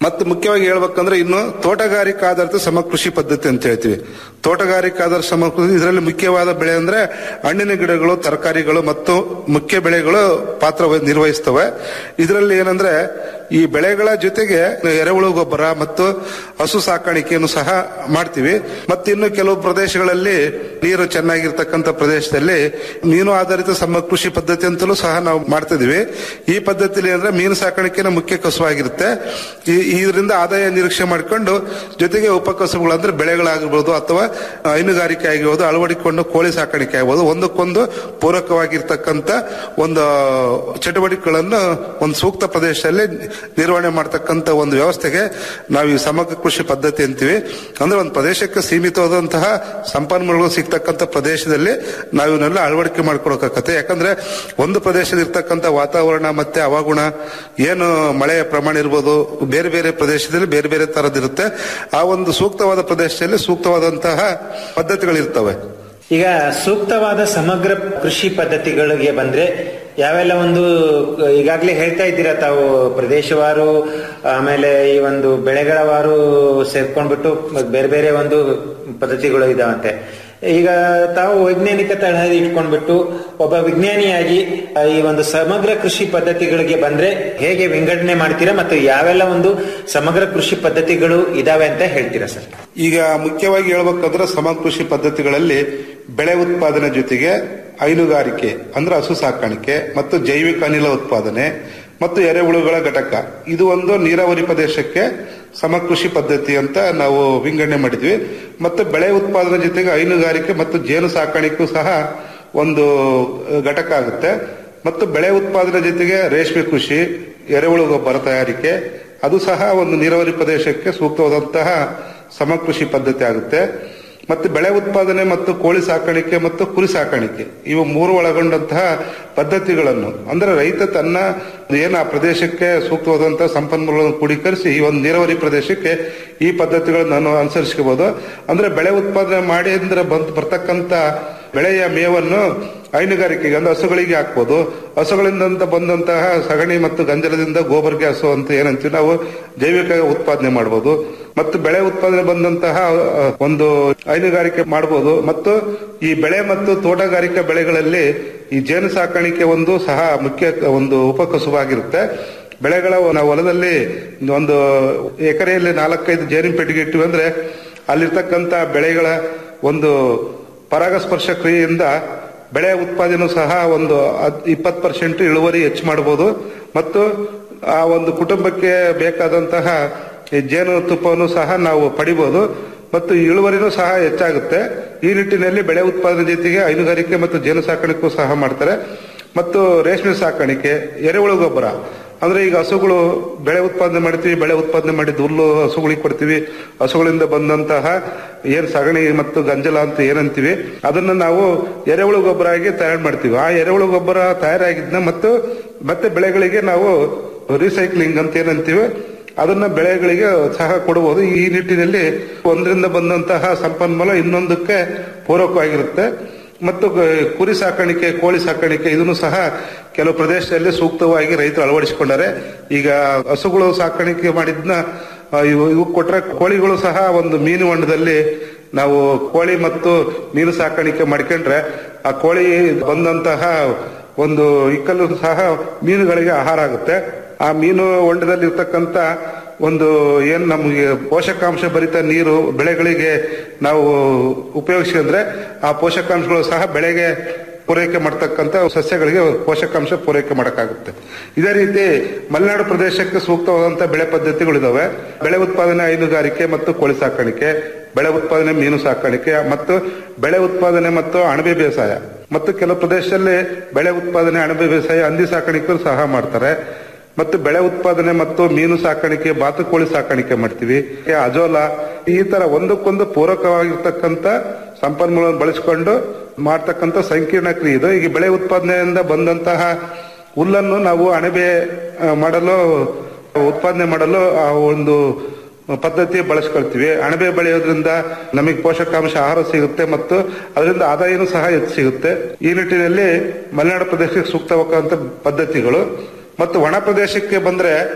ಮತ್ತು ಮುಖ್ಯವಾಗಿ ಹೇಳ್ಬೇಕಂದ್ರೆ ಇನ್ನು ತೋಟಗಾರಿಕಾ ಆಧಾರಿತ ಸಮಕೃಷಿ ಪದ್ಧತಿ ಅಂತ ಹೇಳ್ತೀವಿ ತೋಟಗಾರಿಕಾ ಆಧಾರಿತ ಸಮಕೃಷಿ ಇದರಲ್ಲಿ ಮುಖ್ಯವಾದ ಬೆಳೆ ಅಂದ್ರೆ ಹಣ್ಣಿನ ಗಿಡಗಳು ತರಕಾರಿಗಳು ಮತ್ತು ಮುಖ್ಯ ಬೆಳೆಗಳು ಪಾತ್ರ ವಹಿ- ನಿರ್ವಹಿಸ್ತವೆ ಇದರಲ್ಲಿ ಏನಂದ್ರೆ ಈ ಬೆಳೆಗಳ ಜೊತೆಗೆ ಎರೆಹುಳು ಗೊಬ್ಬರ ಮತ್ತು ಹಸು ಸಾಕಾಣಿಕೆಯನ್ನು ಸಹ ಮಾಡ್ತೀವಿ ಮತ್ತು ಇನ್ನು ಕೆಲವು ಪ್ರದೇಶಗಳಲ್ಲಿ ನೀರು ಚೆನ್ನಾಗಿರ್ತಕ್ಕಂಥ ಪ್ರದೇಶದಲ್ಲಿ ಮೀನು ಆಧಾರಿತ ಸಮಕೃಷಿ ಪದ್ಧತಿ ಅಂತಲೂ ಸಹ ನಾವು ಮಾಡ್ತಾ ಇದೀವಿ ಈ ಪದ್ಧತಿಯಲ್ಲಿ ಅಂದ್ರೆ ಮೀನು ಸಾಕಾಣಿಕೆನ ಮುಖ್ಯ ಕಸುವಾಗಿರುತ್ತೆ ಈ- ಇದರಿಂದ ಆದಾಯ ನಿರೀಕ್ಷೆ ಮಾಡಿಕೊಂಡು ಜೊತೆಗೆ ಉಪಕಸುಬುಗಳು ಅಂದ್ರೆ ಬೆಳೆಗಳಾಗಿರ್ಬೋದು ಅಥವಾ ಹೈನುಗಾರಿಕೆ ಆಗಿರ್ಬೋದು ಅಳವಡಿಕೊಂಡು ಕೋಳಿ ಸಾಕಾಣಿಕೆ ಆಗ್ಬೋದು ಒಂದಕ್ಕೊಂದು ಪೂರಕವಾಗಿರ್ತಕ್ಕಂಥ ಒಂದು ಚಟುವಟಿಕೆಗಳನ್ನು ಒಂದು ಸೂಕ್ತ ಪ್ರದೇಶದಲ್ಲಿ ನಿರ್ವಹಣೆ ಮಾಡ್ತಕ್ಕಂಥ ಒಂದು ವ್ಯವಸ್ಥೆಗೆ ನಾವು ಈ ಸಮಗ್ರ ಕೃಷಿ ಪದ್ಧತಿ ಅಂತೀವಿ ಅಂದ್ರೆ ಒಂದು ಪ್ರದೇಶಕ್ಕೆ ಸೀಮಿತವಾದಂತಹ ಸಂಪನ್ಮೂಲಗಳು ಸಿಗ್ತಕ್ಕಂಥ ಪ್ರದೇಶದಲ್ಲಿ ನಾವು ಇವನ್ನೆಲ್ಲ ಅಳವಡಿಕೆ ಮಾಡ್ಕೊಳಕತ್ತೆ ಯಾಕಂದ್ರೆ ಒಂದು ಪ್ರದೇಶದಲ್ಲಿ ಇರ್ತಕ್ಕಂಥ ವಾತಾವರಣ ಮತ್ತೆ ಹವಾಗುಣ ಏನು ಮಳೆಯ ಪ್ರಮಾಣ ಇರ್ಬೋದು ಬೇರೆ ಬೇರೆ ಪ್ರದೇಶದಲ್ಲಿ ಬೇರೆ ಬೇರೆ ತರದಿರುತ್ತೆ ಆ ಒಂದು ಸೂಕ್ತವಾದ ಪ್ರದೇಶದಲ್ಲಿ ಸೂಕ್ತವಾದಂತಹ ಪದ್ಧತಿಗಳಿರ್ತವೆ
ಈಗ ಸೂಕ್ತವಾದ ಸಮಗ್ರ ಕೃಷಿ ಪದ್ಧತಿಗಳಿಗೆ ಬಂದ್ರೆ ಯಾವೆಲ್ಲ ಒಂದು ಈಗಾಗಲೇ ಹೇಳ್ತಾ ಇದ್ದೀರಾ ತಾವು ಪ್ರದೇಶವಾರು ಆಮೇಲೆ ಈ ಒಂದು ಬೆಳೆಗಳವಾರು ಸೇರ್ಕೊಂಡ್ಬಿಟ್ಟು ಬೇರೆ ಬೇರೆ ಒಂದು ಪದ್ಧತಿಗಳು ಇದಾವಂತೆ ಈಗ ತಾವು ವೈಜ್ಞಾನಿಕ ತಳಹದಿ ಇಟ್ಕೊಂಡ್ಬಿಟ್ಟು ಒಬ್ಬ ವಿಜ್ಞಾನಿಯಾಗಿ ಆ, ಈ ಒಂದು ಸಮಗ್ರ ಕೃಷಿ ಪದ್ಧತಿಗಳಿಗೆ ಬಂದ್ರೆ ಹೇಗೆ ವಿಂಗಡಣೆ ಮಾಡ್ತೀರಾ ಮತ್ತು ಯಾವೆಲ್ಲ ಒಂದು ಸಮಗ್ರ ಕೃಷಿ ಪದ್ಧತಿಗಳು ಇದಾವೆ ಅಂತ ಹೇಳ್ತೀರಾ ಸರ್
ಈಗ ಮುಖ್ಯವಾಗಿ ಹೇಳ್ಬೇಕಂದ್ರೆ ಸಮಗ್ರ ಕೃಷಿ ಪದ್ಧತಿಗಳಲ್ಲಿ ಬೆಳೆ ಉತ್ಪಾದನೆ ಜೊತೆಗೆ ಹೈನುಗಾರಿಕೆ ಅಂದ್ರೆ ಹಸು ಸಾಕಾಣಿಕೆ ಮತ್ತು ಜೈವಿಕ ಅನಿಲ ಉತ್ಪಾದನೆ ಮತ್ತು ಎರೆಹುಳುಗಳ ಘಟಕ ಇದು ಒಂದು ನೀರಾವರಿ ಪ್ರದೇಶಕ್ಕೆ ಸಮಕೃಷಿ ಪದ್ಧತಿ ಅಂತ ನಾವು ವಿಂಗಡಣೆ ಮಾಡಿದ್ವಿ ಮತ್ತು ಬೆಳೆ ಉತ್ಪಾದನೆ ಜೊತೆಗೆ ಹೈನುಗಾರಿಕೆ ಮತ್ತು ಜೇನು ಸಾಕಾಣಿಕೆಯೂ ಸಹ ಒಂದು ಅಹ್, ಘಟಕ ಆಗುತ್ತೆ ಮತ್ತು ಬೆಳೆ ಉತ್ಪಾದನೆ ಜೊತೆಗೆ ರೇಷ್ಮೆ ಕೃಷಿ ಎರೆಹುಳು ಗೊಬ್ಬರ ತಯಾರಿಕೆ ಅದು ಸಹ ಒಂದು ನೀರಾವರಿ ಪ್ರದೇಶಕ್ಕೆ ಸೂಕ್ತವಾದಂತಹ ಸಮಕೃಷಿ ಪದ್ಧತಿ ಆಗುತ್ತೆ ಮತ್ತು ಬೆಳೆ ಉತ್ಪಾದನೆ ಮತ್ತು ಕೋಳಿ ಸಾಕಾಣಿಕೆ ಮತ್ತು ಕುರಿ ಸಾಕಾಣಿಕೆ ಇವು ಮೂರು ಒಳಗೊಂಡಂತಹ ಪದ್ಧತಿಗಳನ್ನು ಅಂದ್ರೆ ರೈತ ತನ್ನ ಏನು ಆ ಪ್ರದೇಶಕ್ಕೆ ಸೂಕ್ತವಾದಂತಹ ಸಂಪನ್ಮೂಲಗಳನ್ನು ಕೂಡೀಕರಿಸಿ ಈ ಒಂದು ನೀರಾವರಿ ಪ್ರದೇಶಕ್ಕೆ ಈ ಪದ್ಧತಿಗಳನ್ನು ನಾನು ಅನುಸರಿಸ್ಕೋಬಹುದು ಅಂದ್ರೆ ಬೆಳೆ ಉತ್ಪಾದನೆ ಮಾಡಿ ಅಂದ್ರೆ ಬಂದ್ ಬರ್ತಕ್ಕಂತ ಬೆಳೆಯ ಮೇವನ್ನು ಹೈನುಗಾರಿಕೆಗೆ ಅಂದ್ರೆ ಹಸುಗಳಿಗೆ ಹಾಕ್ಬೋದು ಹಸುಗಳಿಂದ ಬಂದಂತಹ ಸಗಣಿ ಮತ್ತು ಗಂಜಲದಿಂದ ಗೋಬರ್ ಗ್ಯಾಸು ಅಂತ ಏನಂತೀವಿ ನಾವು ಜೈವಿಕ ಉತ್ಪಾದನೆ ಮಾಡಬಹುದು ಮತ್ತು ಬೆಳೆ ಉತ್ಪಾದನೆ ಬಂದಂತಹ ಅಹ್, ಒಂದು ಹೈನುಗಾರಿಕೆ ಮಾಡಬಹುದು ಮತ್ತು ಈ ಬೆಳೆ ಮತ್ತು ತೋಟಗಾರಿಕಾ ಬೆಳೆಗಳಲ್ಲಿ ಈ ಜೇನು ಸಾಕಾಣಿಕೆ ಒಂದು ಸಹ ಮುಖ್ಯ ಒಂದು ಉಪಕಸುವಾಗಿರುತ್ತೆ ಬೆಳೆಗಳ ನಾವು ಹೊಲದಲ್ಲಿ ಒಂದು ಎಕರೆಯಲ್ಲಿ ನಾಲ್ಕೈದು ಜೇನು ಪೆಟ್ಟಿಗೆ ಇಟ್ಟಿವಿ ಅಂದ್ರೆ ಅಲ್ಲಿರ್ತಕ್ಕಂಥ ಬೆಳೆಗಳ ಒಂದು ಪರಾಗಸ್ಪರ್ಶ ಕ್ರಿಯೆಯಿಂದ ಬೆಳೆ ಉತ್ಪಾದನೆ ಸಹ ಒಂದು ಇಪ್ಪತ್ತು ಪರ್ಸೆಂಟ್ ಇಳುವರಿ ಹೆಚ್ಚು ಮಾಡಬಹುದು ಮತ್ತು ಆ ಒಂದು ಕುಟುಂಬಕ್ಕೆ ಬೇಕಾದಂತಹ ಈ ಜೇನು ತುಪ್ಪವನ್ನು ಸಹ ನಾವು ಪಡಿಬಹುದು ಮತ್ತು ಇಳುವರಿನೂ ಸಹ ಹೆಚ್ಚಾಗುತ್ತೆ ಈ ನಿಟ್ಟಿನಲ್ಲಿ ಬೆಳೆ ಉತ್ಪಾದನೆ ಜೊತೆಗೆ ಹೈನುಗಾರಿಕೆ ಮತ್ತು ಜೇನು ಸಾಕಾಣಿಕೆಗೂ ಸಹ ಮಾಡ್ತಾರೆ ಮತ್ತು ರೇಷ್ಮೆ ಸಾಕಾಣಿಕೆ ಎರೆಹುಳು ಗೊಬ್ಬರ ಅಂದ್ರೆ ಈಗ ಹಸುಗಳು ಬೆಳೆ ಉತ್ಪಾದನೆ ಮಾಡ್ತೀವಿ ಬೆಳೆ ಉತ್ಪಾದನೆ ಮಾಡಿದ ಹುಲ್ಲು ಹಸುಗಳಿಗೆ ಕೊಡ್ತೀವಿ ಹಸುಗಳಿಂದ ಬಂದಂತಹ ಏನ್ ಸಗಣಿ ಮತ್ತು ಗಂಜಲ ಅಂತ ಏನಂತೀವಿ ಅದನ್ನ ನಾವು ಎರೆಹುಳು ಗೊಬ್ಬರ ಆಗಿ ತಯಾರು ಮಾಡ್ತೀವಿ ಆ ಎರೆಹುಳು ಗೊಬ್ಬರ ತಯಾರಾಗಿದ್ನ ಮತ್ತು ಮತ್ತೆ ಬೆಳೆಗಳಿಗೆ ನಾವು ರೀಸೈಕ್ಲಿಂಗ್ ಅಂತ ಏನಂತೀವಿ ಅದನ್ನ ಬೆಳೆಗಳಿಗೆ ಸಹ ಕೊಡಬಹುದು ಈ ನಿಟ್ಟಿನಲ್ಲಿ ಒಂದರಿಂದ ಬಂದಂತಹ ಸಂಪನ್ಮೂಲ ಇನ್ನೊಂದಕ್ಕೆ ಪೂರಕವಾಗಿರುತ್ತೆ ಮತ್ತು ಗ- ಕುರಿ ಸಾಕಾಣಿಕೆ ಕೋಳಿ ಸಾಕಾಣಿಕೆ ಇದನ್ನು ಸಹ ಕೆಲವು ಪ್ರದೇಶದಲ್ಲಿ ಸೂಕ್ತವಾಗಿ ರೈತರು ಅಳವಡಿಸಿಕೊಂಡಾರೆ ಈಗ ಹಸುಗಳು ಸಾಕಾಣಿಕೆ ಮಾಡಿದ್ನ ಆ, ಇವು ಇವು ಕೊಟ್ರೆ ಕೋಳಿಗಳು ಸಹ ಒಂದು ಮೀನು ಹೊಂಡದಲ್ಲಿ ನಾವು ಕೋಳಿ ಮತ್ತು ಮೀನು ಸಾಕಾಣಿಕೆ ಮಾಡ್ಕೊಂಡ್ರೆ ಆ ಕೋಳಿ ಬಂದಂತಹ ಒಂದು ಇಕ್ಕಲು ಸಹ ಮೀನುಗಳಿಗೆ ಆಹಾರ ಆಗುತ್ತೆ ಆ ಮೀನು ಹೊಂಡದಲ್ಲಿ ಇರ್ತಕ್ಕಂಥ ಒಂದು ಏನ್ ನಮಗೆ ಪೋಷಕಾಂಶ ಭರಿತ ನೀರು ಬೆಳೆಗಳಿಗೆ ನಾವು ಉಪಯೋಗಿಸಿದ್ರೆ ಆ ಪೋಷಕಾಂಶಗಳು ಸಹ ಬೆಳೆಗೆ ಪೂರೈಕೆ ಮಾಡ್ತಕ್ಕಂಥ ಸಸ್ಯಗಳಿಗೆ ಪೋಷಕಾಂಶ ಪೂರೈಕೆ ಮಾಡಕ್ಕಾಗುತ್ತೆ ಇದೇ ರೀತಿ ಮಲೆನಾಡು ಪ್ರದೇಶಕ್ಕೆ ಸೂಕ್ತವಾದಂತಹ ಬೆಳೆ ಪದ್ಧತಿಗಳಿದಾವೆ ಬೆಳೆ ಉತ್ಪಾದನೆ ಹೈನುಗಾರಿಕೆ ಮತ್ತು ಕೋಳಿ ಸಾಕಾಣಿಕೆ ಬೆಳೆ ಉತ್ಪಾದನೆ ಮೀನು ಸಾಕಾಣಿಕೆ ಮತ್ತು ಬೆಳೆ ಉತ್ಪಾದನೆ ಮತ್ತು ಅಣಬೆ ಬೇಸಾಯ ಮತ್ತು ಕೆಲವು ಪ್ರದೇಶದಲ್ಲಿ ಬೆಳೆ ಉತ್ಪಾದನೆ ಅಣಬೆ ಬೇಸಾಯ ಹಂದಿ ಸಾಕಾಣಿಕೆ ಸಹ ಮಾಡ್ತಾರೆ ಮತ್ತು ಬೆಳೆ ಉತ್ಪಾದನೆ ಮತ್ತು ಮೀನು ಸಾಕಾಣಿಕೆ ಬಾತುಕೋಳಿ ಸಾಕಾಣಿಕೆ ಮಾಡ್ತೀವಿ ಅಜೋಲ ಈ ತರ ಒಂದಕ್ಕೊಂದು ಪೂರಕವಾಗಿರ್ತಕ್ಕಂಥ ಸಂಪನ್ಮೂಲ ಬಳಸಿಕೊಂಡು ಮಾಡ್ತಕ್ಕಂಥ ಸಂಕೀರ್ಣ ಕ್ರಿಯೆ ಇದು ಈಗ ಬೆಳೆ ಉತ್ಪಾದನೆಯಿಂದ ಬಂದಂತಹ ಹುಲ್ಲನ್ನು ನಾವು ಅಣಬೆ ಆ, ಮಾಡಲು ಉತ್ಪಾದನೆ ಮಾಡಲು ಆ ಒಂದು ಪದ್ಧತಿ ಬಳಸ್ಕೊಳ್ತೀವಿ ಅಣಬೆ ಬೆಳೆಯೋದ್ರಿಂದ ನಮಗೆ ಪೋಷಕಾಂಶ ಆಹಾರ ಸಿಗುತ್ತೆ ಮತ್ತು ಅದರಿಂದ ಆದಾಯನೂ ಸಹ ಹೆಚ್ಚು ಸಿಗುತ್ತೆ ಈ ನಿಟ್ಟಿನಲ್ಲಿ ಮಲೆನಾಡು ಪ್ರದೇಶಕ್ಕೆ ಸೂಕ್ತವಾದಂತ ಪದ್ಧತಿಗಳು ಮತ್ತು ಒಣ ಪ್ರದೇಶಕ್ಕೆ ಬಂದ್ರೆ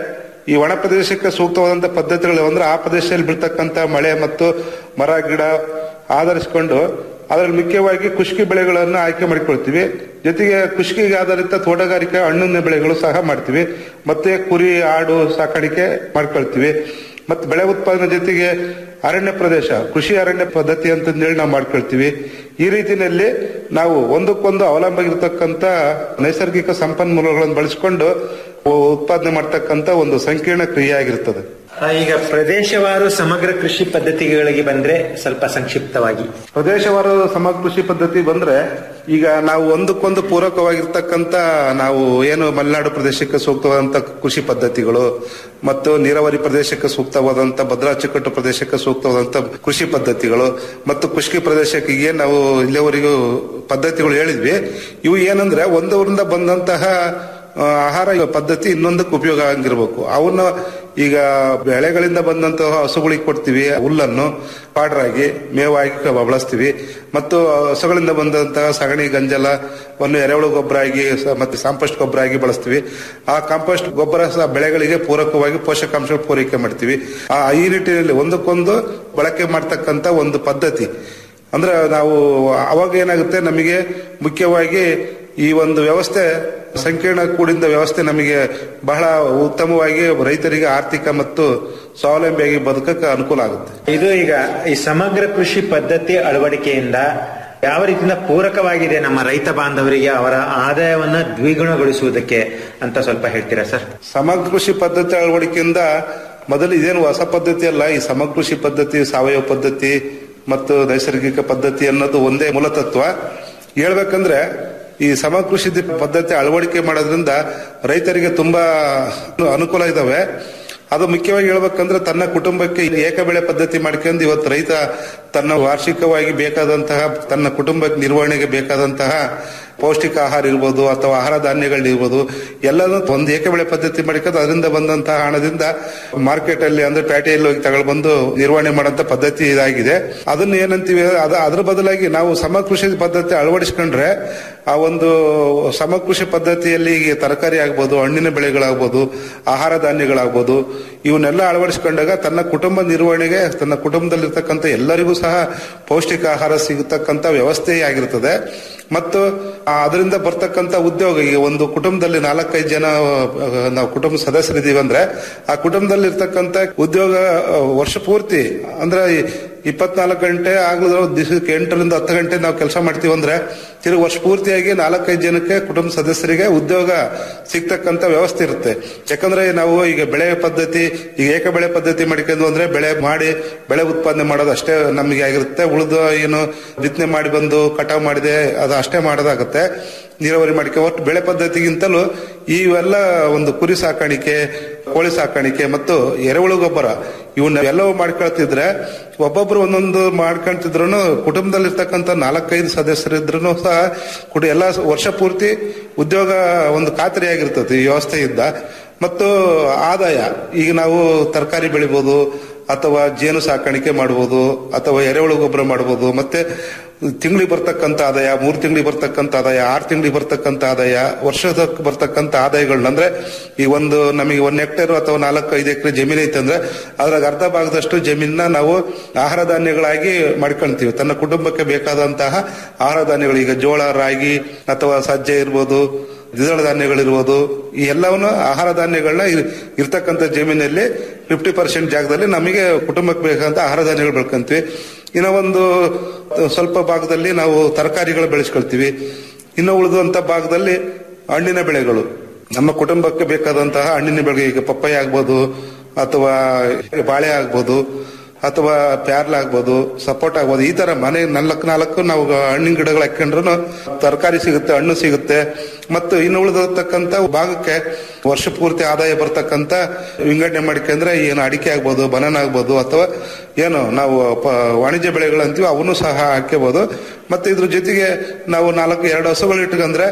ಈ ಒಣ ಪ್ರದೇಶಕ್ಕೆ ಸೂಕ್ತವಾದಂತ ಪದ್ಧತಿಗಳು ಅಂದ್ರೆ ಆ ಪ್ರದೇಶದಲ್ಲಿ ಬೀಳ್ತಕ್ಕಂತ ಮಳೆ ಮತ್ತು ಮರ ಗಿಡ ಆಧರಿಸಿಕೊಂಡು ಅದರಲ್ಲಿ ಮುಖ್ಯವಾಗಿ ಕುಷ್ಕಿ ಬೆಳೆಗಳನ್ನು ಆಯ್ಕೆ ಮಾಡಿಕೊಳ್ತೀವಿ ಜೊತೆಗೆ ಕುಷ್ಕಿಗೆ ಆಧಾರಿತ ತೋಟಗಾರಿಕೆ ಹಣ್ಣಿನ ಬೆಳೆಗಳು ಸಹ ಮಾಡ್ತೀವಿ ಮತ್ತೆ ಕುರಿ ಆಡು ಸಾಕಾಣಿಕೆ ಮಾಡ್ಕೊಳ್ತೀವಿ ಮತ್ತೆ ಬೆಳೆ ಉತ್ಪಾದನೆ ಜೊತೆಗೆ ಅರಣ್ಯ ಪ್ರದೇಶ ಕೃಷಿ ಅರಣ್ಯ ಪದ್ಧತಿ ಅಂತಂದೇಳಿ ನಾವು ಮಾಡ್ಕೊಳ್ತೀವಿ ಈ ರೀತಿಯಲ್ಲಿ ನಾವು ಒಂದಕ್ಕೊಂದು ಅವಲಂಬಿಗಿರ್ತಕ್ಕಂಥ ನೈಸರ್ಗಿಕ ಸಂಪನ್ಮೂಲಗಳನ್ನು ಬಳಸಿಕೊಂಡು ಉತ್ಪಾದನೆ ಮಾಡ್ತಕ್ಕಂಥ ಒಂದು ಸಂಕೀರ್ಣ ಕ್ರಿಯೆ ಆಗಿರ್ತದೆ
ಆ, ಈಗ ಪ್ರದೇಶವಾರು ಸಮಗ್ರ ಕೃಷಿ ಪದ್ಧತಿಗಳಿಗೆ ಬಂದ್ರೆ ಸ್ವಲ್ಪ ಸಂಕ್ಷಿಪ್ತವಾಗಿ
ಪ್ರದೇಶವಾರ ಸಮಗ್ರ ಕೃಷಿ ಪದ್ಧತಿ ಬಂದ್ರೆ ಈಗ ನಾವು ಒಂದಕ್ಕೊಂದು ಪೂರಕವಾಗಿರ್ತಕ್ಕಂಥ ನಾವು ಏನು ಮಲೆನಾಡು ಪ್ರದೇಶಕ್ಕೆ ಸೂಕ್ತವಾದಂತ ಕೃಷಿ ಪದ್ಧತಿಗಳು ಮತ್ತು ನೀರಾವರಿ ಪ್ರದೇಶಕ್ಕೆ ಸೂಕ್ತವಾದಂತ ಭದ್ರಾ ಅಚ್ಚುಕಟ್ಟು ಪ್ರದೇಶಕ್ಕೆ ಸೂಕ್ತವಾದಂತ ಕೃಷಿ ಪದ್ಧತಿಗಳು ಮತ್ತು ಕೃಷಿ ಪ್ರದೇಶಕ್ಕೆ ನಾವು ಇಲ್ಲಿವರೆಗೂ ಪದ್ಧತಿಗಳು ಹೇಳಿದ್ವಿ ಇವು ಏನಂದ್ರೆ ಒಂದೂರಿಂದ ಬಂದಂತಹ ಆ, ಆಹಾರ ಪದ್ಧತಿ ಇನ್ನೊಂದಕ್ಕೆ ಉಪಯೋಗ ಆಗಿರ್ಬೇಕು ಅವನ್ನ ಈಗ ಬೆಳೆಗಳಿಂದ ಬಂದಂತಹ ಹಸುಗಳಿಗೆ ಕೊಡ್ತೀವಿ ಹುಲ್ಲನ್ನು ಪಾಡ್ರಾಗಿ ಮೇವಾಗಿ ಕ- ಬಳಸ್ತೀವಿ ಮತ್ತು ಹಸುಗಳಿಂದ ಬಂದಂತಹ ಸಗಣಿ ಗಂಜಲವನ್ನು ಎರೆಹುಳು ಗೊಬ್ಬರ ಆಗಿ ಸ- ಮತ್ತೆ ಕಾಂಪೋಸ್ಟ್ ಗೊಬ್ಬರ ಆಗಿ ಬಳಸ್ತೀವಿ ಆ ಕಾಂಪೋಸ್ಟ್ ಗೊಬ್ಬರ ಸಹ ಬೆಳೆಗಳಿಗೆ ಪೂರಕವಾಗಿ ಪೋಷಕಾಂಶ ಪೂರೈಕೆ ಮಾಡ್ತೀವಿ ಆ ಈ ನಿಟ್ಟಿನಲ್ಲಿ ಒಂದಕ್ಕೊಂದು ಬಳಕೆ ಮಾಡ್ತಕ್ಕಂತ ಒಂದು ಪದ್ಧತಿ ಅಂದ್ರೆ ನಾವು ಅವಾಗ ಏನಾಗುತ್ತೆ ನಮಗೆ ಮುಖ್ಯವಾಗಿ ಈ ಒಂದು ವ್ಯವಸ್ಥೆ ಸಂಕೀರ್ಣ ಕೂಡಿದ ವ್ಯವಸ್ಥೆ ನಮಗೆ ಬಹಳ ಉತ್ತಮವಾಗಿ ರೈತರಿಗೆ ಆರ್ಥಿಕ ಮತ್ತು ಸ್ವಾವಲಂಬಿಯಾಗಿ ಬದುಕಕ್ಕೆ ಅನುಕೂಲ ಆಗುತ್ತೆ
ಇದು ಈಗ ಈ ಸಮಗ್ರ ಕೃಷಿ ಪದ್ಧತಿ ಅಳವಡಿಕೆಯಿಂದ ಯಾವ ರೀತಿಯಿಂದ ಪೂರಕವಾಗಿದೆ ನಮ್ಮ ರೈತ ಬಾಂಧವರಿಗೆ ಅವರ ಆದಾಯವನ್ನ ದ್ವಿಗುಣಗೊಳಿಸುವುದಕ್ಕೆ ಅಂತ ಸ್ವಲ್ಪ ಹೇಳ್ತೀರಾ ಸರ್
ಸಮಗ್ರ ಕೃಷಿ ಪದ್ಧತಿ ಅಳವಡಿಕೆಯಿಂದ ಮೊದಲು ಇದೇನು ಹೊಸ ಪದ್ಧತಿ ಅಲ್ಲ ಈ ಸಮಗ್ರ ಕೃಷಿ ಪದ್ಧತಿ ಸಾವಯವ ಪದ್ಧತಿ ಮತ್ತು ನೈಸರ್ಗಿಕ ಪದ್ಧತಿ ಅನ್ನೋದು ಒಂದೇ ಮೂಲತತ್ವ ಹೇಳ್ಬೇಕಂದ್ರೆ ಈ ಸಮಗ್ರ ಕೃಷಿ ಪದ್ಧತಿ ಅಳವಡಿಕೆ ಮಾಡೋದ್ರಿಂದ ರೈತರಿಗೆ ತುಂಬಾ ಅನುಕೂಲ ಇದಾವೆ ಅದು ಮುಖ್ಯವಾಗಿ ಹೇಳ್ಬೇಕಂದ್ರೆ ತನ್ನ ಕುಟುಂಬಕ್ಕೆ ಏಕ ಬೆಳೆ ಪದ್ಧತಿ ಮಾಡ್ಕೊಂಡು ಇವತ್ತು ರೈತ ತನ್ನ ವಾರ್ಷಿಕವಾಗಿ ಬೇಕಾದಂತಹ ತನ್ನ ಕುಟುಂಬಕ್ಕೆ ನಿರ್ವಹಣೆಗೆ ಬೇಕಾದಂತಹ ಪೌಷ್ಟಿಕ ಆಹಾರ ಇರ್ಬೋದು ಅಥವಾ ಆಹಾರ ಧಾನ್ಯಗಳಿರ್ಬೋದು ಎಲ್ಲನೂ ಒಂದು ಏಕ ಬೆಳೆ ಪದ್ಧತಿ ಮಾಡ್ಕೊಂಡು ಅದರಿಂದ ಬಂದಂತಹ ಹಣದಿಂದ ಮಾರ್ಕೆಟ್ ಅಲ್ಲಿ ಅಂದ್ರೆ ಪೇಟೆಯಲ್ಲಿ ಹೋಗಿ ತಗೊಂಡು ಬಂದು ನಿರ್ವಹಣೆ ಮಾಡೋಂಥ ಪದ್ಧತಿ ಇದಾಗಿದೆ ಅದನ್ನ ಏನಂತೀವಿ ಅದ ಅದ್ರ ಬದಲಾಗಿ ನಾವು ಸಮಕೃಷಿ ಪದ್ಧತಿ ಅಳವಡಿಸ್ಕೊಂಡ್ರೆ ಆ ಒಂದು ಸಮಕೃಷಿ ಪದ್ಧತಿಯಲ್ಲಿ ಈಗ ತರಕಾರಿ ಆಗ್ಬೋದು ಹಣ್ಣಿನ ಬೆಳೆಗಳಾಗ್ಬೋದು ಆಹಾರ ಧಾನ್ಯಗಳಾಗ್ಬೋದು ಇವನ್ನೆಲ್ಲ ಅಳವಡಿಸ್ಕೊಂಡಾಗ ತನ್ನ ಕುಟುಂಬ ನಿರ್ವಹಣೆಗೆ ತನ್ನ ಕುಟುಂಬದಲ್ಲಿರ್ತಕ್ಕಂಥ ಎಲ್ಲರಿಗೂ ಸಹ ಪೌಷ್ಟಿಕ ಆಹಾರ ಸಿಗತಕ್ಕಂಥ ವ್ಯವಸ್ಥೆ ಆಗಿರ್ತದೆ ಮತ್ತು ಆ ಅದರಿಂದ ಬರ್ತಕ್ಕಂಥ ಉದ್ಯೋಗ ಈಗ ಒಂದು ಕುಟುಂಬದಲ್ಲಿ ನಾಲ್ಕೈದು ಜನ ಆ, ನಾವು ಕುಟುಂಬ ಸದಸ್ಯರಿದ್ದೀವಿ ಅಂದ್ರೆ ಆ ಕುಟುಂಬದಲ್ಲಿ ಇರ್ತಕ್ಕಂಥ ಉದ್ಯೋಗ ಆ, ವರ್ಷ ಪೂರ್ತಿ ಅಂದ್ರೆ ಇಪ್ಪತ್ನಾಲ್ಕು ಗಂಟೆ ಆಗ್ಲೂ ದಿವಸಕ್ಕೆ ಎಂಟರಿಂದ ಹತ್ತು ಗಂಟೆ ನಾವು ಕೆಲಸ ಮಾಡ್ತೀವಿ ಅಂದ್ರೆ ತಿರುಗಿ ವರ್ಷ ಪೂರ್ತಿಯಾಗಿ ನಾಲ್ಕೈದು ಜನಕ್ಕೆ ಕುಟುಂಬ ಸದಸ್ಯರಿಗೆ ಉದ್ಯೋಗ ಸಿಗ್ತಕ್ಕಂಥ ವ್ಯವಸ್ಥೆ ಇರುತ್ತೆ ಯಾಕಂದ್ರೆ ನಾವು ಈಗ ಬೆಳೆ ಪದ್ಧತಿ ಈಗ ಏಕ ಬೆಳೆ ಪದ್ಧತಿ ಮಾಡ್ಕೊಂಡು ಅಂದ್ರೆ ಬೆಳೆ ಮಾಡಿ ಬೆಳೆ ಉತ್ಪಾದನೆ ಮಾಡೋದು ಅಷ್ಟೇ ನಮಗೆ ಆಗಿರುತ್ತೆ ಉಳಿದ ಏನು ಬಿತ್ತನೆ ಮಾಡಿ ಬಂದು ಕಟಾವ್ ಮಾಡಿದೆ ಅದು ಅಷ್ಟೇ ಮಾಡೋದಾಗುತ್ತೆ ನೀರಾವರಿ ಮಾಡಿಕೆ ಒಟ್ಟು ಬೆಳೆ ಪದ್ಧತಿಗಿಂತಲೂ ಇವೆಲ್ಲ ಒಂದು ಕುರಿ ಸಾಕಾಣಿಕೆ ಕೋಳಿ ಸಾಕಾಣಿಕೆ ಮತ್ತು ಎರೆಹುಳು ಗೊಬ್ಬರ ಇವನ್ನ ಎಲ್ಲವೂ ಮಾಡ್ಕೊಳ್ತಿದ್ರೆ ಒಬ್ಬೊಬ್ರು ಒಂದೊಂದು ಮಾಡ್ಕೊಂತಿದ್ರು ಕುಟುಂಬದಲ್ಲಿರ್ತಕ್ಕಂಥ ನಾಲ್ಕೈದು ಸದಸ್ಯರಿದ್ರು ಸಹ ಕುಟ ಎಲ್ಲ ವರ್ಷ ಪೂರ್ತಿ ಉದ್ಯೋಗ ಒಂದು ಖಾತರಿಯಾಗಿರ್ತದೆ ಈ ವ್ಯವಸ್ಥೆಯಿಂದ ಮತ್ತು ಆದಾಯ ಈಗ ನಾವು ತರಕಾರಿ ಬೆಳಿಬೋದು ಅಥವಾ ಜೇನು ಸಾಕಾಣಿಕೆ ಮಾಡ್ಬೋದು ಅಥವಾ ಎರೆಹುಳು ಗೊಬ್ಬರ ಮಾಡ್ಬೋದು ಮತ್ತೆ ತಿಂಗಳಿಗೆ ಬರ್ತಕ್ಕಂಥ ಆದಾಯ ಮೂರು ತಿಂಗಳಿಗೆ ಬರ್ತಕ್ಕಂಥ ಆದಾಯ ಆರು ತಿಂಗಳಿಗೆ ಬರ್ತಕ್ಕಂಥ ಆದಾಯ ವರ್ಷದಕ್ಕೆ ಬರ್ತಕ್ಕಂಥ ಆದಾಯಗಳನ್ನ ಅಂದ್ರೆ ಈ ಒಂದು ನಮಗೆ ಒಂದ್ ಹೆಕ್ಟೇರ್ ಅಥವಾ ನಾಲ್ಕು ಐದು ಎಕರೆ ಜಮೀನು ಐತೆ ಅಂದ್ರೆ ಅದ್ರಾಗ ಅರ್ಧ ಭಾಗದಷ್ಟು ಜಮೀನನ್ನ ನಾವು ಆಹಾರ ಧಾನ್ಯಗಳಾಗಿ ಮಾಡ್ಕೊಳ್ತೀವಿ ತನ್ನ ಕುಟುಂಬಕ್ಕೆ ಬೇಕಾದಂತಹ ಆಹಾರ ಧಾನ್ಯಗಳು ಈಗ ಜೋಳ ರಾಗಿ ಅಥವಾ ಸಜ್ಜೆ ಇರ್ಬೋದು ದ್ವಿದಳ ಧಾನ್ಯಗಳಿರ್ಬೋದು ಈ ಎಲ್ಲವನ್ನು ಆಹಾರ ಧಾನ್ಯಗಳನ್ನ ಇರ್- ಇರ್ತಕ್ಕಂಥ ಜಮೀನಲ್ಲಿ ಫಿಫ್ಟಿ ಪರ್ಸೆಂಟ್ ಜಾಗದಲ್ಲಿ ನಮಗೆ ಕುಟುಂಬಕ್ಕೆ ಬೇಕಾದಂತ ಆಹಾರ ಧಾನ್ಯಗಳು ಬೆಳ್ಕೊಂತೀವಿ ಇನ್ನು ಒಂದು ಸ್ವಲ್ಪ ಭಾಗದಲ್ಲಿ ನಾವು ತರಕಾರಿಗಳು ಬೆಳೆಸ್ಕೊಳ್ತೀವಿ ಇನ್ನು ಉಳಿದಂತ ಭಾಗದಲ್ಲಿ ಹಣ್ಣಿನ ಬೆಳೆಗಳು ನಮ್ಮ ಕುಟುಂಬಕ್ಕೆ ಬೇಕಾದಂತಹ ಹಣ್ಣಿನ ಬೆಳೆ ಈಗ ಪಪ್ಪಾಯ ಆಗ್ಬೋದು ಅಥವಾ ಬಾಳೆ ಆಗ್ಬೋದು ಅಥವಾ ಪ್ಯಾರ್ಲ ಆಗ್ಬೋದು ಸಪೋಟ ಆಗ್ಬೋದು ಈ ತರ ಮನೆ ನಾಲ್ಕು ನಾಲ್ಕು ನಾವು ಹಣ್ಣಿನ ಗಿಡಗಳು ಹಾಕೊಂಡ್ರು ತರಕಾರಿ ಸಿಗುತ್ತೆ ಹಣ್ಣು ಸಿಗುತ್ತೆ ಮತ್ತು ಇನ್ನು ಉಳಿದಿರ್ತಕ್ಕಂಥ ಭಾಗಕ್ಕೆ ವರ್ಷ ಪೂರ್ತಿ ಆದಾಯ ಬರ್ತಕ್ಕಂಥ ವಿಂಗಡಣೆ ಮಾಡ್ಕೊಂಡ್ರೆ ಏನು ಅಡಿಕೆ ಆಗ್ಬೋದು ಬನಾನ ಆಗ್ಬೋದು ಅಥವಾ ಏನು ನಾವು ಪ- ವಾಣಿಜ್ಯ ಬೆಳೆಗಳು ಅಂತೀವಿ ಅವನು ಸಹ ಹಾಕ್ಕೋಬಹುದು ಮತ್ತೆ ಇದ್ರ ಜೊತೆಗೆ ನಾವು ನಾಲ್ಕು ಎರಡು ಹಸುಗಳು ಇಟ್ಕೊಂಡ್ರೆ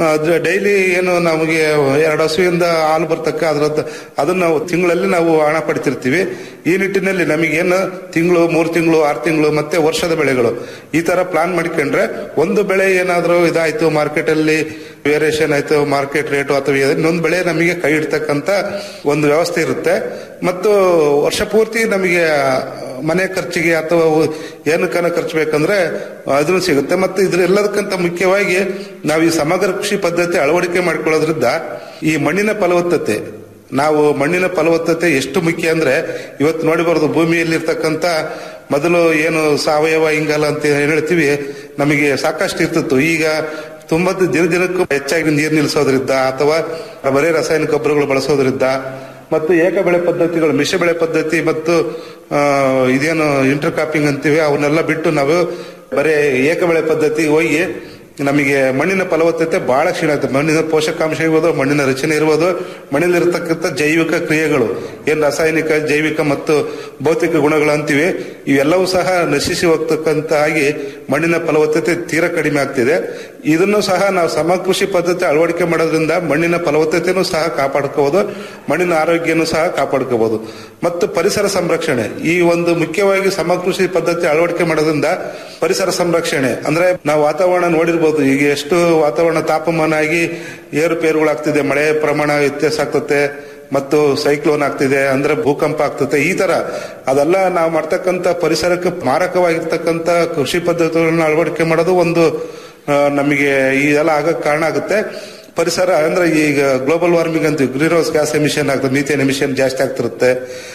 ಡೈಲಿ ಏನು ನಮಗೆ ಎರಡು ಹಸುವಿಂದ ಹಾಲು ಬರ್ತಕ್ಕ ಅದ್ರದ್ದು ಅದನ್ನ ನಾವು ತಿಂಗಳಲ್ಲಿ ನಾವು ಹಣ ಪಡಿತಿರ್ತೀವಿ ಈ ನಿಟ್ಟಿನಲ್ಲಿ ನಮಗೇನು ತಿಂಗಳು ಮೂರು ತಿಂಗಳು ಆರು ತಿಂಗಳು ಮತ್ತೆ ವರ್ಷದ ಬೆಳೆಗಳು ಈ ತರ ಪ್ಲಾನ್ ಮಾಡ್ಕೊಂಡ್ರೆ ಒಂದು ಬೆಳೆ ಏನಾದ್ರೂ ಇದಾಯ್ತು ಮಾರ್ಕೆಟ್ ಅಲ್ಲಿ ವೇರಿಯೇಷನ್ ಆಯ್ತು ಮಾರ್ಕೆಟ್ ರೇಟು ಅಥವಾ ಇನ್ನೊಂದು ಬೆಳೆ ನಮಗೆ ಕೈ ಇಡ್ತಕ್ಕಂತ ಒಂದು ವ್ಯವಸ್ಥೆ ಇರುತ್ತೆ ಮತ್ತು ವರ್ಷ ಪೂರ್ತಿ ನಮಗೆ ಮನೆ ಖರ್ಚಿಗೆ ಅಥವಾ ಏನಕ್ಕನ ಖರ್ಚು ಬೇಕಂದ್ರೆ ಅದನ್ನು ಸಿಗುತ್ತೆ ಮತ್ತು ಇದ್ರ ಎಲ್ಲದಕ್ಕಿಂತ ಮುಖ್ಯವಾಗಿ ನಾವು ಈ ಸಮಗ್ರ ಕೃಷಿ ಪದ್ಧತಿ ಅಳವಡಿಕೆ ಮಾಡ್ಕೊಳ್ಳೋದ್ರಿಂದ ಈ ಮಣ್ಣಿನ ಫಲವತ್ತತೆ ನಾವು ಮಣ್ಣಿನ ಫಲವತ್ತತೆ ಎಷ್ಟು ಮುಖ್ಯ ಅಂದ್ರೆ ಇವತ್ತು ನೋಡಿಬಾರದು ಭೂಮಿಯಲ್ಲಿರ್ತಕ್ಕಂಥ ಮೊದಲು ಏನು ಸಾವಯವ ಇಂಗಾಲ ಅಂತ ಏನ್ ಹೇಳ್ತೀವಿ ನಮಗೆ ಸಾಕಷ್ಟು ಇರ್ತಿತ್ತು ಈಗ ತುಂಬಾ ದಿನ ದಿನಕ್ಕೂ ಹೆಚ್ಚಾಗಿ ನೀರು ನಿಲ್ಲಿಸೋದ್ರಿಂದ ಅಥವಾ ಬರೀ ರಾಸಾಯನಿಕ ಗೊಬ್ಬರಗಳು ಬಳಸೋದ್ರಿಂದ ಮತ್ತು ಏಕ ಬೆಳೆ ಪದ್ಧತಿಗಳು ಮಿಶ್ರ ಬೆಳೆ ಪದ್ಧತಿ ಮತ್ತು ಆ, ಇದೇನು ಇಂಟರ್ ಕ್ರಾಪಿಂಗ್ ಅಂತೀವಿ ಅವನ್ನೆಲ್ಲ ಬಿಟ್ಟು ನಾವು ಬರೀ ಏಕ ಬೆಳೆ ಪದ್ಧತಿ ಹೋಗಿ ನಮಗೆ ಮಣ್ಣಿನ ಫಲವತ್ತತೆ ಬಹಳ ಕ್ಷೀಣ ಆಗುತ್ತೆ ಮಣ್ಣಿನ ಪೋಷಕಾಂಶ ಇರ್ಬೋದು ಮಣ್ಣಿನ ರಚನೆ ಇರ್ಬೋದು ಮಣ್ಣಿನಲ್ಲಿರ್ತಕ್ಕಂಥ ಜೈವಿಕ ಕ್ರಿಯೆಗಳು ಏನ್ ರಾಸಾಯನಿಕ ಜೈವಿಕ ಮತ್ತು ಭೌತಿಕ ಗುಣಗಳು ಅಂತೀವಿ ಇವೆಲ್ಲವೂ ಸಹ ನಶಿಸಿ ಹೋಗ್ತಕ್ಕಂತ ಆಗಿ ಮಣ್ಣಿನ ಫಲವತ್ತತೆ ತೀರಾ ಕಡಿಮೆ ಆಗ್ತಿದೆ ಇದನ್ನು ಸಹ ನಾವು ಸಮಕೃಷಿ ಪದ್ಧತಿ ಅಳವಡಿಕೆ ಮಾಡೋದ್ರಿಂದ ಮಣ್ಣಿನ ಫಲವತ್ತತೆನೂ ಸಹ ಕಾಪಾಡ್ಕೋಬಹುದು ಮಣ್ಣಿನ ಆರೋಗ್ಯನೂ ಸಹ ಕಾಪಾಡ್ಕೋಬಹುದು ಮತ್ತು ಪರಿಸರ ಸಂರಕ್ಷಣೆ ಈ ಒಂದು ಮುಖ್ಯವಾಗಿ ಸಮಕೃಷಿ ಪದ್ಧತಿ ಅಳವಡಿಕೆ ಮಾಡೋದ್ರಿಂದ ಪರಿಸರ ಸಂರಕ್ಷಣೆ ಅಂದ್ರೆ ನಾವು ವಾತಾವರಣ ನೋಡಿರ್ಬೋದು ಈಗ ಎಷ್ಟು ವಾತಾವರಣ ತಾಪಮಾನ ಆಗಿ ಏರುಪೇರುಗಳಾಗ್ತಿದೆ ಮಳೆ ಪ್ರಮಾಣ ವ್ಯತ್ಯಾಸ ಆಗ್ತತೆ ಮತ್ತು ಸೈಕ್ಲೋನ್ ಆಗ್ತಿದೆ ಅಂದ್ರೆ ಭೂಕಂಪ ಆಗ್ತದೆ ಈ ತರ ಅದೆಲ್ಲ ನಾವು ಮಾಡ್ತಕ್ಕಂತ ಪರಿಸರಕ್ಕೆ ಮಾರಕವಾಗಿರ್ತಕ್ಕಂತ ಕೃಷಿ ಪದ್ಧತಿಗಳನ್ನ ಅಳವಡಿಕೆ ಮಾಡೋದು ಒಂದು ಆ, ನಮಗೆ ಇದೆಲ್ಲ ಆಗಕ್ಕೆ ಕಾರಣ ಆಗುತ್ತೆ ಪರಿಸರ ಅಂದ್ರೆ ಈಗ ಗ್ಲೋಬಲ್ ವಾರ್ಮಿಂಗ್ ಅಂತೀವಿ ಗ್ರೀನ್ ಹೌಸ್ ಗ್ಯಾಸ್ ಎಮಿಷನ್ ಆಗ್ತದೆ ಮೀಥೇನ್ ಎಮಿಷನ್ ಜಾಸ್ತಿ ಆಗ್ತಿರುತ್ತೆ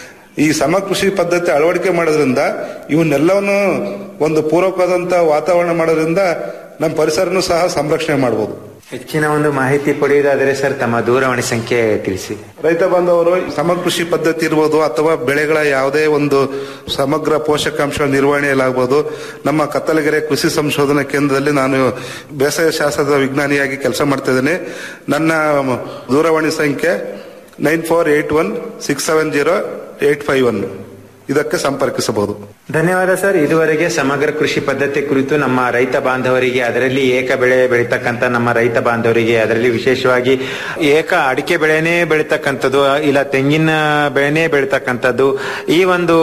ಈ ಸಮಕೃಷಿ ಪದ್ಧತಿ ಅಳವಡಿಕೆ ಮಾಡೋದ್ರಿಂದ ಇವನ್ನೆಲ್ಲವನ್ನು ಒಂದು ಪೂರಕವಾದಂತ ವಾತಾವರಣ ಮಾಡೋದ್ರಿಂದ ನಮ್ಮ ಪರಿಸರನೂ ಸಹ ಸಂರಕ್ಷಣೆ ಮಾಡಬಹುದು
ಹೆಚ್ಚಿನ ಒಂದು ಮಾಹಿತಿ ಪಡೆಯುವುದಾದರೆ ಸರ್ ತಮ್ಮ ದೂರವಾಣಿ ಸಂಖ್ಯೆ ತಿಳಿಸಿ
ರೈತ ಬಾಂಧವರು ಸಮಕೃಷಿ ಪದ್ಧತಿ ಇರ್ಬೋದು ಅಥವಾ ಬೆಳೆಗಳ ಯಾವುದೇ ಒಂದು ಸಮಗ್ರ ಪೋಷಕಾಂಶ ನಿರ್ವಹಣೆಯಲ್ಲಾಗಬಹುದು ನಮ್ಮ ಕತ್ತಲಗೆರೆ ಕೃಷಿ ಸಂಶೋಧನಾ ಕೇಂದ್ರದಲ್ಲಿ ನಾನು ಬೇಸಾಯ ಶಾಸ್ತ್ರದ ವಿಜ್ಞಾನಿಯಾಗಿ ಕೆಲಸ ಮಾಡ್ತಾ ಇದ್ದೇನೆ ನನ್ನ ದೂರವಾಣಿ ಸಂಖ್ಯೆ nine four eight one six seven zero eight five one ಇದಕ್ಕೆ ಸಂಪರ್ಕಿಸಬಹುದು
ಧನ್ಯವಾದ ಸರ್ ಇದುವರೆಗೆ ಸಮಗ್ರ ಕೃಷಿ ಪದ್ಧತಿ ಕುರಿತು ನಮ್ಮ ರೈತ ಬಾಂಧವರಿಗೆ ಅದರಲ್ಲಿ ಏಕ ಬೆಳೆ ಬೆಳೀತಕ್ಕಂತ ನಮ್ಮ ರೈತ ಬಾಂಧವರಿಗೆ ಅದರಲ್ಲಿ ವಿಶೇಷವಾಗಿ ಏಕ ಅಡಿಕೆ ಬೆಳೆನೇ ಬೆಳೀತಕ್ಕಂಥದ್ದು ಇಲ್ಲ ತೆಂಗಿನ ಬೆಳೆನೇ ಬೆಳೀತಕ್ಕಂಥದ್ದು ಈ ಒಂದು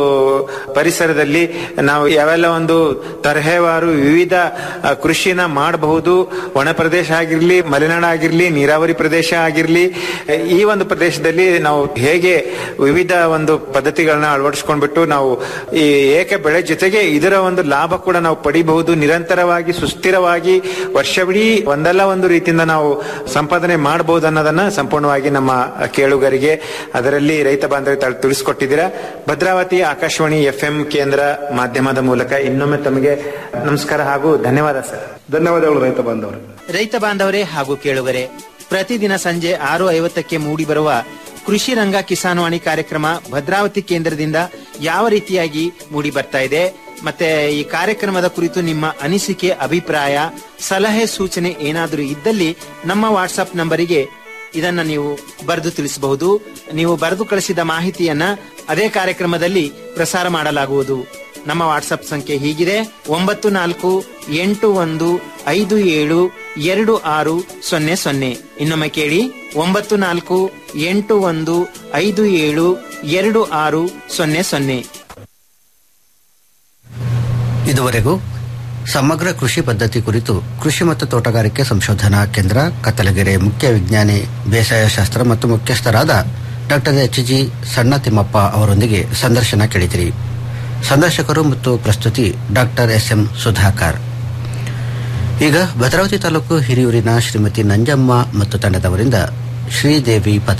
ಪರಿಸರದಲ್ಲಿ ನಾವು ಯಾವೆಲ್ಲ ಒಂದು ತರಹೇವಾರು ವಿವಿಧ ಆ, ಕೃಷಿನ ಮಾಡಬಹುದು ಒಣ ಪ್ರದೇಶ ಆಗಿರ್ಲಿ ಮಲೆನಾಡು ಆಗಿರ್ಲಿ ನೀರಾವರಿ ಪ್ರದೇಶ ಆಗಿರ್ಲಿ ಈ ಒಂದು ಪ್ರದೇಶದಲ್ಲಿ ನಾವು ಹೇಗೆ ವಿವಿಧ ಒಂದು ಪದ್ಧತಿಗಳನ್ನ ಅಳವಡಿಸ್ಕೊಂಡ್ಬಿಟ್ಟು ನಾವು ಈ ಏಕ ಬೆಳೆ ಜೊತೆಗೆ ಇದರ ಒಂದು ಲಾಭ ಕೂಡ ನಾವು ಪಡಿಬಹುದು ನಿರಂತರವಾಗಿ ಸುಸ್ಥಿರವಾಗಿ ವರ್ಷವಿಡೀ ಒಂದಲ್ಲ ಒಂದು ರೀತಿಯಿಂದ ನಾವು ಸಂಪಾದನೆ ಮಾಡಬಹುದು ಅನ್ನೋದನ್ನ ಸಂಪೂರ್ಣವಾಗಿ ನಮ್ಮ ಕೇಳುಗರಿಗೆ ಅದರಲ್ಲಿ ರೈತ ಬಾಂಧವ ತಾವು ತಿಳಿಸ್ಕೊಟ್ಟಿದ್ದೀರಾ ಭದ್ರಾವತಿ ಆಕಾಶವಾಣಿ ಎಫ್ ಎಂ ಕೇಂದ್ರ ಮಾಧ್ಯಮದ ಮೂಲಕ ಇನ್ನೊಮ್ಮೆ ತಮಗೆ ನಮಸ್ಕಾರ ಹಾಗೂ ಧನ್ಯವಾದ ಸರ್
ಧನ್ಯವಾದಗಳು ರೈತ ಬಾಂಧವರು
ರೈತ ಬಾಂಧವರೇ ಹಾಗೂ ಕೇಳುಗರೆ ಪ್ರತಿದಿನ ಸಂಜೆ ಆರು ಐವತ್ತಕ್ಕೆ ಮೂಡಿ ಬರುವ ಕೃಷಿ ರಂಗ ಕಿಸಾನ್ವಾಣಿ ಕಾರ್ಯಕ್ರಮ ಭದ್ರಾವತಿ ಕೇಂದ್ರದಿಂದ ಯಾವ ರೀತಿಯಾಗಿ ಮೂಡಿ ಬರ್ತಾ ಇದೆ ಮತ್ತೆ ಈ ಕಾರ್ಯಕ್ರಮದ ಕುರಿತು ನಿಮ್ಮ ಅನಿಸಿಕೆ ಅಭಿಪ್ರಾಯ ಸಲಹೆ ಸೂಚನೆ ಏನಾದರೂ ಇದ್ದಲ್ಲಿ ನಮ್ಮ ವಾಟ್ಸ್ಆಪ್ ನಂಬರಿಗೆ ಇದನ್ನ ನೀವು ಬರೆದು ತಿಳಿಸಬಹುದು ನೀವು ಬರೆದು ಕಳಿಸಿದ ಮಾಹಿತಿಯನ್ನ ಅದೇ ಕಾರ್ಯಕ್ರಮದಲ್ಲಿ ಪ್ರಸಾರ ಮಾಡಲಾಗುವುದು ನಮ್ಮ ವಾಟ್ಸ್ಆಪ್ ಸಂಖ್ಯೆ ಹೀಗಿದೆ ಒಂಬತ್ತು ನಾಲ್ಕು ಎಂಟು ಒಂದು ಐದು ಏಳು ಎರಡು ಆರು ಸೊನ್ನೆ ಸೊನ್ನೆ ಇನ್ನೊಮ್ಮೆ ಕೇಳಿ ಒಂಬತ್ತು ನಾಲ್ಕು ಎಂಟು ಒಂದು ಐದು ಏಳು ಎರಡು ಆರು ಸೊನ್ನೆ ಸೊನ್ನೆ
ಇದುವರೆಗೂ ಸಮಗ್ರ ಕೃಷಿ ಪದ್ಧತಿ ಕುರಿತು ಕೃಷಿ ಮತ್ತು ತೋಟಗಾರಿಕೆ ಸಂಶೋಧನಾ ಕೇಂದ್ರ ಕತ್ತಲಗೆರೆ ಮುಖ್ಯ ವಿಜ್ಞಾನಿ ಬೇಸಾಯ ಶಾಸ್ತ್ರ ಮತ್ತು ಮುಖ್ಯಸ್ಥರಾದ ಡಾಕ್ಟರ್ ಎಚ್ ಜಿ ಸಣ್ಣ ತಿಮ್ಮಪ್ಪ ಅವರೊಂದಿಗೆ ಸಂದರ್ಶನ ಕೇಳಿದಿರಿ ಸಂದರ್ಶಕರು ಮತ್ತು ಪ್ರಸ್ತುತಿ ಡಾಕ್ಟರ್ ಎಸ್ ಎಂ ಸುಧಾಕರ್ ಈಗ ಭದ್ರಾವತಿ ತಾಲೂಕು ಹಿರಿಯೂರಿನ ಶ್ರೀಮತಿ ನಂಜಮ್ಮ ಮತ್ತು ತಂಡದವರಿಂದ ಶ್ರೀದೇವಿ ಪದ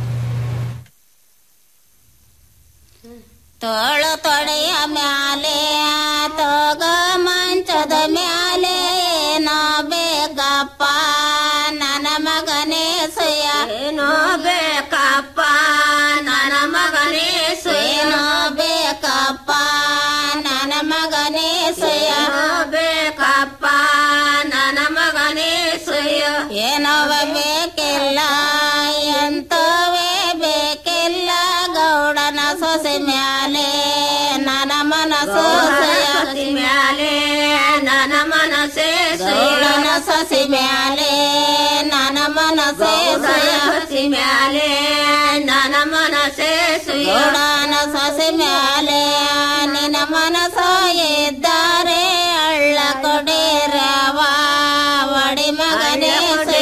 ತೋಳು ತೊಡೆಯ ಮ್ಯಾಲೆ ತೋಗ ಮಂಚದ ಮ್ಯಾಲೆ ಏನೋ ಬೇಕಪ್ಪ ನನ್ನ ಮಗನೇ ಸುಯ ಏನೋ ಬೇಕಪ್ಪ ನನ್ನ ಮಗನೇ ಸುಯನೋ ಬೇಕಪ್ಪ ನನ್ನ ಮಗನೇ ಸುಯ ಬೇಕಪ್ಪ ನನ್ನ ಮಗನೇ ಸುಯ ಏನೋವ ಬೇಕಿಲ್ಲ ಎಂತವೇ ಬೇಕಿಲ್ಲ ಗೌಡನ ಸೊಸೆ ಮ್ಯಾಲೆ ನನ್ನ ಮನಸ್ಸು ಸೊಸೆ ಮ್ಯಾಲೆ ನನ್ನ ಮನಸ್ಸೆ ಗೌಡನ ಸೊಸೆ ಮ್ಯಾಲೆ ನನ್ನ ಮನಸ್ಸೆ ಸೊಸೆ ಮ್ಯಾಲೆ ನನ್ನ ಮನಸ್ಸೆ ಗೌಡನ ಸೊಸೆ ಮ್ಯಾಲೆ ನಿನ್ನ ಮನಸ್ಸ ಇದ್ದಾರೆ ಅಳ್ಳ ಕೊಡಿರವ ಒಡಿ ಮಗನೇ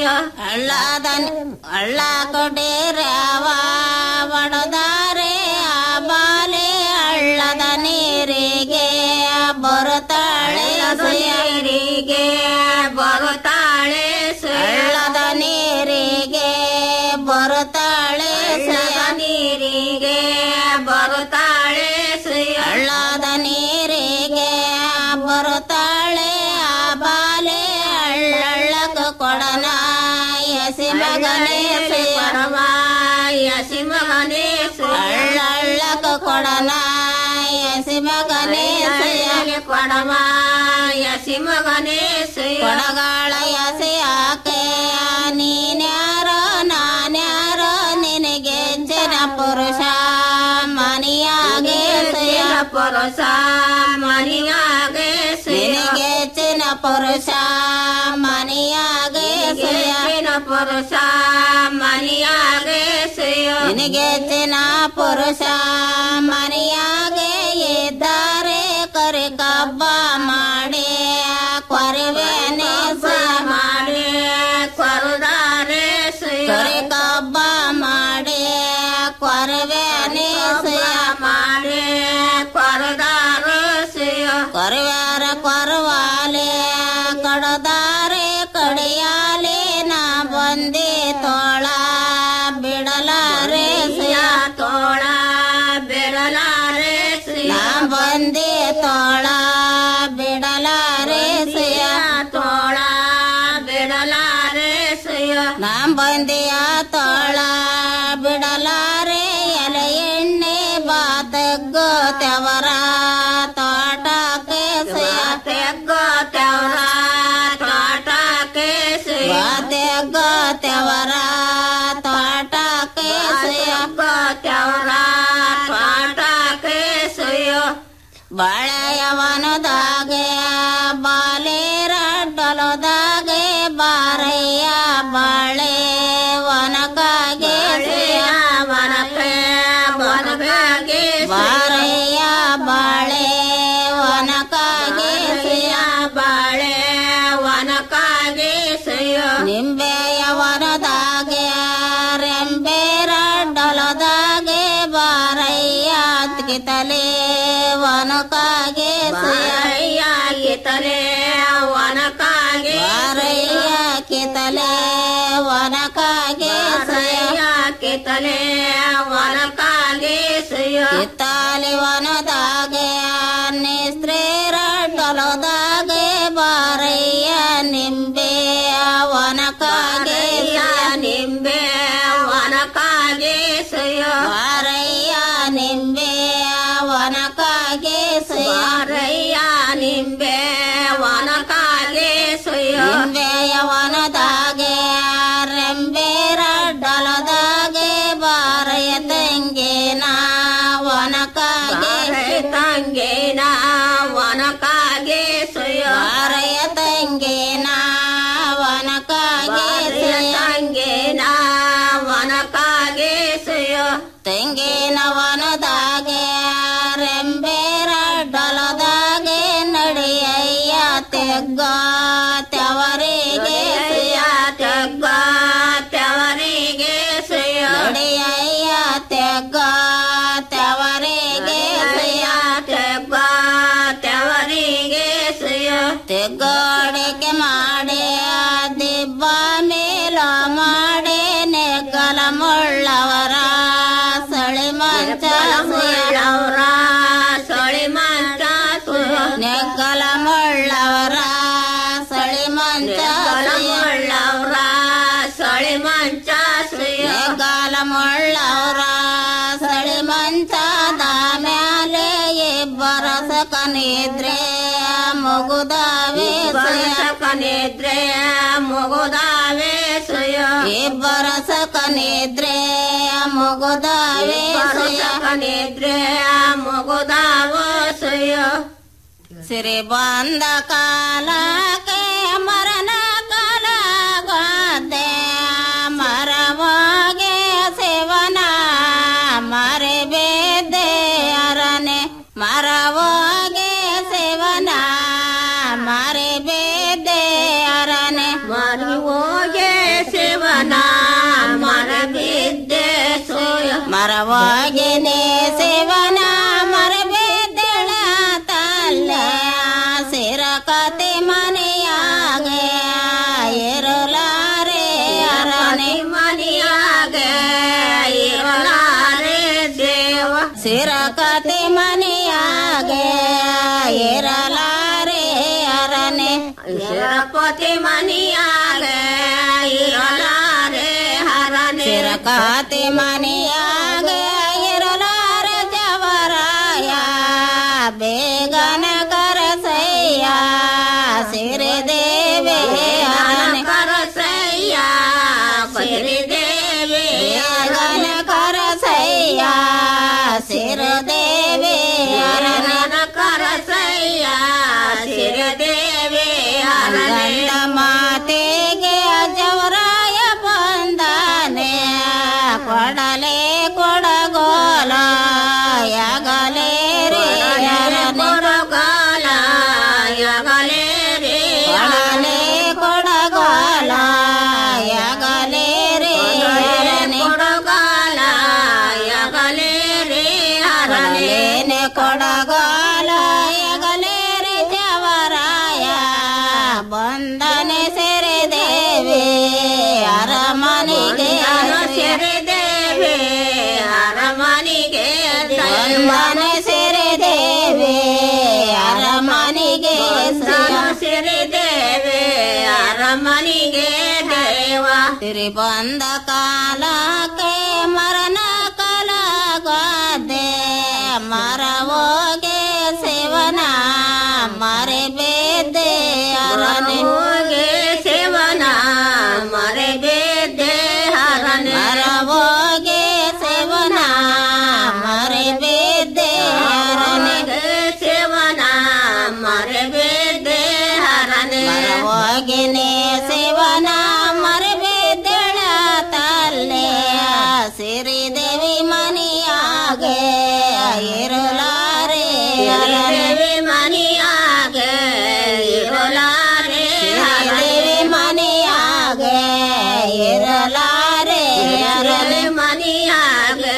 ಹಳ್ಳದ ಹಳ್ಳ ಕೊಡಿರ್ಯಾವ ಬಡದಾರೆ ಆ ಬಾಲೆ ಹಳ್ಳದ ನೀರಿಗೆ ಬರುತ್ತಾಳೆ ನೀರಿಗೆ ಬರುತ್ತಾಳೆ ಹಳ್ಳದ ನೀರಿಗೆ ಬರುತ್ತಾಳೆ ನೀರಿಗೆ ಬರುತ್ತಾಳೆ ಹಳ್ಳದ ನೀರಿಗೆ ಬರುತ್ತಾಳೆ ಆ ಬಾಲೆ ಹಳ್ಳಳ್ಳಕ ಕೊಡನ ಯಸಿ ಮಗನೇ ಕೊಡವ ಯಸಿ ಮಗನೇ ಹಳ್ಳಳ್ಳಕ ಕೊಡನ ಯಸಿ ಮಗನೇ ಕೊಡವ ಯಸಿ ಮಗನೇ ಕೊಡಗಾಳ ಯಸಿ ಆಕೆ ನೀನ್ಯಾರೋ ನಾನ್ಯಾರೋ ನಿನಗೆ ಜನ ಪುರುಷ ಮನಿಯಾಗೆ ಪುರುಷ ಮನಿಯಾಗೆ ನಿನಗೆ ಚಿನ ಪುರುಷ ಮನಿಯಾಗೆ ಚಿನ ಪುರುಷ ಮನಿಯಾಗೆ ನಿನಗೆ ಚಿನ ಪುರುಷ ಮನಿಯಾಗೆ ಇದ್ದಾರೆ ಕರಿ ಕಬ್ಬ ಮಾಡಿ ಕೊರವೇನೆ ಮಾಡಿ ಕೊರದಾರೆ ಕರಿ ಕಬ್ಬ ಮಾಡಿ ಕೊರವೇನೆ ಮಾಡಿ ಕೊರದಾರು ಕೊರವಾರ ಕೊರವಾಲೆ ಕಡದಾರೆ ಕಡಿಯಾಲೆ ನಾ ಬಂದೆ ತೋಳ ಬಿಡಲಾರೆ ತೋಳ ಬಿಡಲಾರೆ ನಾ ಬಂದೆ ತೋಳ ಬಿಡಲಾರೆ ತೋಳ ಬಿಡಲಾರೆ ನಾ ಬಂದೆಯ ತೋಳ ಬಿಡಲಾರೆ ಎಲೆ ಎಣ್ಣೆ ಬಾತಗ್ಗೋ ತೆವರ ತೋಟಕ್ಕೆ ತೆಗ್ಗೋ ತೆವರ ತೋಟಕ್ಕೆ ಬಾತೆಗ್ಗೋ ತೆವರ ತೋಟಕ್ಕೆ ತೆವರ ತೋಟಕ್ಕೆ ಬಾಳೆಯವನದಾಗೆ ಬಾಲೇರಡ್ಡಲದಾಗೆ ಬಾರಯ್ಯ ಬಾಳೆ ವನಕಾಗೆ ವನಕ್ಕೆ ವನಕಾಗೆ ಬಾರಯ್ಯ ಬಾಳೆ ವನಕಾಗೆ ಬಾಳೆ ವನಕಾಗೆ ನಿಂಬೆಯ ವನದಾಗೆ ರೆಂಬೆರಡ್ಡಲದಾಗೆ ಬಾರಯ್ಯ ಕಿತಲೆ ವನಕಾಗೆ ಬಾರಯ್ಯ ಕಿತಲೆ ವನಕಾಗೆ ಬಾರಯ್ಯ ಕಿತಲೆ ವನಕಾಗೆ ಕಿತಲೆ ವನಕಾಗೆ ಕಿತ್ತಾಲಿ ವನದಾಗೆ ನಿಸ್ತ್ರೀರಡ್ಡಲದಾಗೆ ಬಾರಯ್ಯ ನಿಂಬೆ ವನಕಾಗೆ ನಿಂಬೆ ವನಕಾಗೆ ಬಾರಯ್ಯ ನಿಂಬೆ ವನಕಾಗೆ ಬಾರಯ್ಯ ನಿಂಬೆ ವನಕಾಗೆ ನಿಂಬೆಯ ವನದಾಗೆ ರೆಂಬೆರಡ್ಡಲದಾಗೆ ಬಾರಯ್ಯ ತಂಗೇನ ವನಕಾಗೆ ತಂಗೇನ ವನಕಾಗೆ ಬಾರಯ್ಯ ತಂಗೇನ ವನಕಾಗೆ ತಂಗೇನ ವನಕಾಗೆ ತೆಂಗಿನ ವನದಾಗೆ ರೆಂಬೆರಡ್ಡಲದಾಗೆ ನಡೆಯಯ್ಯ ತೆಗ್ಗ ತೆವರಿಗೆ ತೆಗ್ಗ ತೆವರಿಗೆ ನಡೆಯಯ್ಯ ತೆಗ್ಗ ತೆವರಿಗೆ ತೆಗ್ಗ ತೆವರಿಗೆ ತೆಗ್ಗಾಡಿಕೆ ಮಾಡಿ ದಿಬ್ಬ ಮೇಲ ಮಾಡಿ ನೆಗ್ಗಲ ಮುಳ್ಳವರ ಸಳಿ ಮಂಚ ಸುಳ್ಳವರ ಸಳಿ ಮಂಚ ನೆಗ್ಗಲ ಮುಳ್ಳವರ ಸಳಿ ಮಂಚ ಮುಳ್ಳವರ ಸಳಿ ಮಂಚ ನೆಗ್ಗಲ ಮುಳ್ಳವರ ಸಳಿ ಮಂಚದ ಮ್ಯಾಲೆ ಇಬ್ಬರ ಸಕನಿದ್ರೆ ಮುಗುದಾವೆ ಸಕನಿದ್ರೆ ಮುಗುದಾವೆ ಇಬ್ಬರ ಸಕನಿದ್ರೆ ಮುಗುದಾವೆ ಸಕನಿದ್ರೆ ಮುಗುದಾವ ಸಿರಿ ಬಂದ ಕಾಲಕ್ಕೆ ಮರಣ ಕಾಲ ಗಾದೆ ಮರವಾಗೆ ಸೇವನ ಮರೆ ಬೇದೆ ಅರನೆ ಮರವಾಗೆ ಸೇವನ ಮರೆ ಬೇದೆ ಅರನೆ ಮರವಾಗೆ ಸಿರಕತೆ ಮನೆಯಾಗೆ ಇರಲಾರೆ ಅರನೆ ಮನೆಯಾಗೆ ಇರಲಾರೆ ದೇವ ಸಿರಕತೆ ಮನೆಯಾಗೆ ಇರಲಾರೆ ಅರನೆ ಸಿರಪತಿ ಮನೆಯಾಗೆ ಇರಲಾರೆ ಹರನೆ ಸಿರಕತೆ ಮನೆಯಾಗೆ ಇರಲಾರೆ ಜವರಾಯ ಬೇಗನ ಕರಸಯ್ಯ ಸಿರಿ ದೇವೆ ಕರಸಯ್ಯ ಸಿರಿ ದೇವೆ ಬೇಗನ ಕರಸಯ್ಯ ಸಿರಿ ದೇವೆ ಅರನ ಕರಸಯ್ಯ ಸಿರಿ ದೇವೆ ಗಂಡ ಮಾತೆಗೆ ಜವರಾಯ ಬಂದಾನೆ ಕೊಡಲೆ ಕೊಡಗೋಲ ಯಾಗಲೇ ರೇ ಕೊಡಗೋಲ ಯಾಗಲೇ ರೇ ಕೊಡಲೆ ಕೊಡಗೋಲ ಯಾಗಲೇ ರೇ ಕೊಡಗೋಲ ಯಾಗಲೇ ರೇ ಹರಲೇನೆ ಕೊಡಗೋಲ ಯಾಗಲೇ ರೇ ಜವರಾಯ ಬಂದನೆ ಸೆರೆ ದೇವಿ ಅರಮನೆಗೆ ಸೆರೆ ದೇವಿ ಅರಮನೆಗೆ ಬಂದನೆ ಸೆರೆ ದೇವಿ ಅರಮನೆಗೆ ಸೆರೆ ದೇವಿ ಅರಮನೆಗೆ ದೇವ ಸಿರಿ ಬಂದ ಕಾಲಕ್ಕೆ ಮರಣ ಕಲಗದೆ ಮರವೋಗೆ ಸೇವನ ಮರೆಬೇದೆ ಅರನೆ ಹೋಗೆ ಸೇವನ ಮರೆಬೇದೆ ಹರನೆ ಮರವೋಗೆ ಸೇವನ ಮರೆಬೇದೆ ಹರನೆ ಸೇವನ ಮರೆಬೇದೆ ಹರನೆ ಮರವೋಗಿನೇ ಸೇವನ ಮರೆಬೇದಳ ತಲ್ಲೆ ಸಿರಿ ದೇವಿ ಮನಿಯಾಗೆ ಇರಲಾರೆ ದೇವಿ ಮನಿಯಾಗೆ ಇರಲಾರೆ ದೇವಿ ಮನಿಯಾಗೆ ಇರಲಾರೆ ದೇವಿ ಮನಿಯಾಗೆ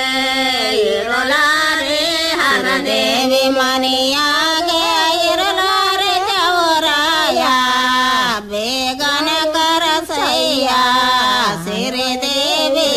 ಇರಲಾರೆ ಹರ ದೇವಿ ಮನಿಯಾಗೆ ಇರಲಾರೆ ಜವರಾಯ ಬೇಗನ ಕರಸಯ್ಯ ಸಿರಿ ದೇವಿ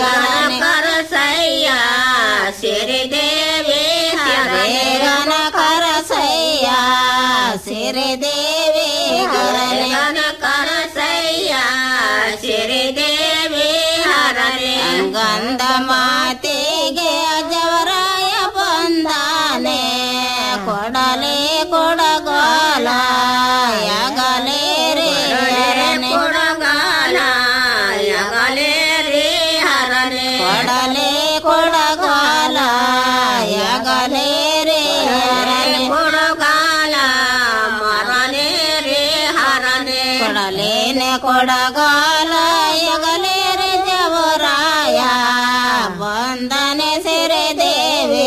ಕರಸಯ್ಯ ಸಿರಿ ದೇವಿ ಬೇಗನ ಕರಸಯ್ಯ ಸಿರಿ ದೇವಿ ಗಗನ ಕರಸಯ್ಯ ಸಿರಿ ದೇವಿ ಹರನೆ ಗಂಧ ಮಾತಿಗೆ ಜವರಾಯ ಬಂದಾನೆ ಕೊಡಲೆ ಕೊಡಗೋಲ ಯಗಲೇ ರೇ ಹರನೆ ಕೊಡಗಾಲ ಯಗಲೇ ರೇ ಹರನೆ ಕೊಡಲೆ ಕೊಡಗಾಲ ಯಗಲೇ ರೇ ಹರನೆ ಕೊಡಗಾಲ ಮರನೆ ರೇ ಹರನೆ ಕೊಡಲೇನೆ ಕೊಡಗಾಲ ಯಗಲೇ ರೇ ಜವರಾಯ ಬಂದನೆ ಸೆರೆ ದೇವಿ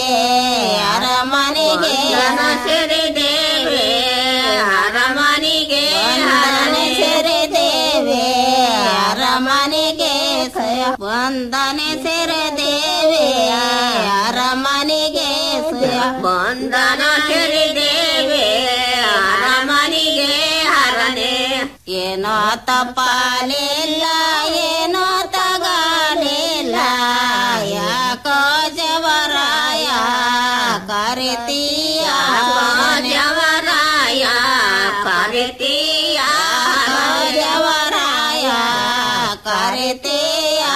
ಅರಮನೆಗೆ ಸೆರೆ ದೇವಿ ಅರಮನೆಗೆ ಬಂದನೆ ಸೆರೆ ದೇವಿ ಅರಮನೆಗೆ ಬಂದನೆ ಸೆರೆ ದೇವಿ ಅರಮನೆಗೆ ಬಂದನ ಸೆರೆ ದೇವಿ ಅರಮನೆಗೆ ಹರನೆ ಏನೋ ತಪಾಲಿಲ್ಲ ಏನೋ ತಗಾಲಿಲ್ಲ ಯಾಕೋ ಜವರಾಯ ಕರಿತೀಯ ಜವರಾಯ ಕರಿತೀಯ ಜವರಾಯ ಕರಿತೀಯ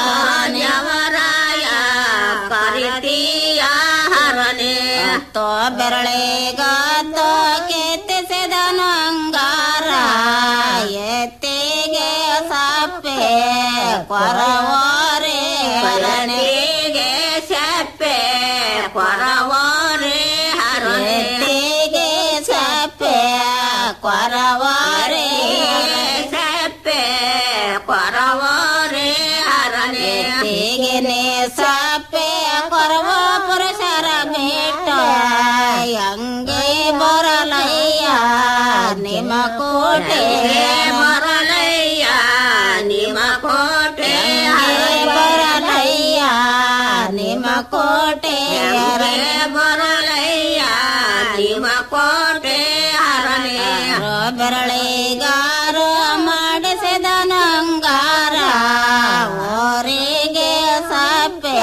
ಜವರಾಯ ಕರಿತೀಯ ಹರನೆ ತೋ ಬೆರಳೆಗಾತೋ ಕೆತ್ತಿಸಿದನು ಅಂಗಾರ ಎತ್ತಿಗೆ ಸಪ್ಪೆ ಕೊರವೋರೆ ಹರಣಿಗೆ ಸಪ್ಪೆ ಕೊರವೋರೆ ಹರಣಿಗೆ ಸಪ್ಪೆ ಕೊರವೋರೆ ಸಪ್ಪೆ ಕೊರವೋರೆ ಹರಣಿಗೆ ಸಪ್ಪೆ ಕೊರವ ಪುರುಷರ ಬಿಟ್ಟ ಹಂಗೆ ಬರಲಯ್ಯ ನಿಮ್ಮ ಕೋಟೆ ಬರಲಯ್ಯ ನಿಮ್ಮ ಕೋಟೆ ಬರಲಯ್ಯ ನಿಮ್ಮ ಕೋಟೆ ಬರಲಯ್ಯ ನಿಮ್ಮ ಕೋಟೆ ಹರನೆ ಬೆರಳಿಗಾರ ಮಾಡಿಸಿದ ನಂಗಾರ ಓರಿಗೆ ಸಪ್ಪೆ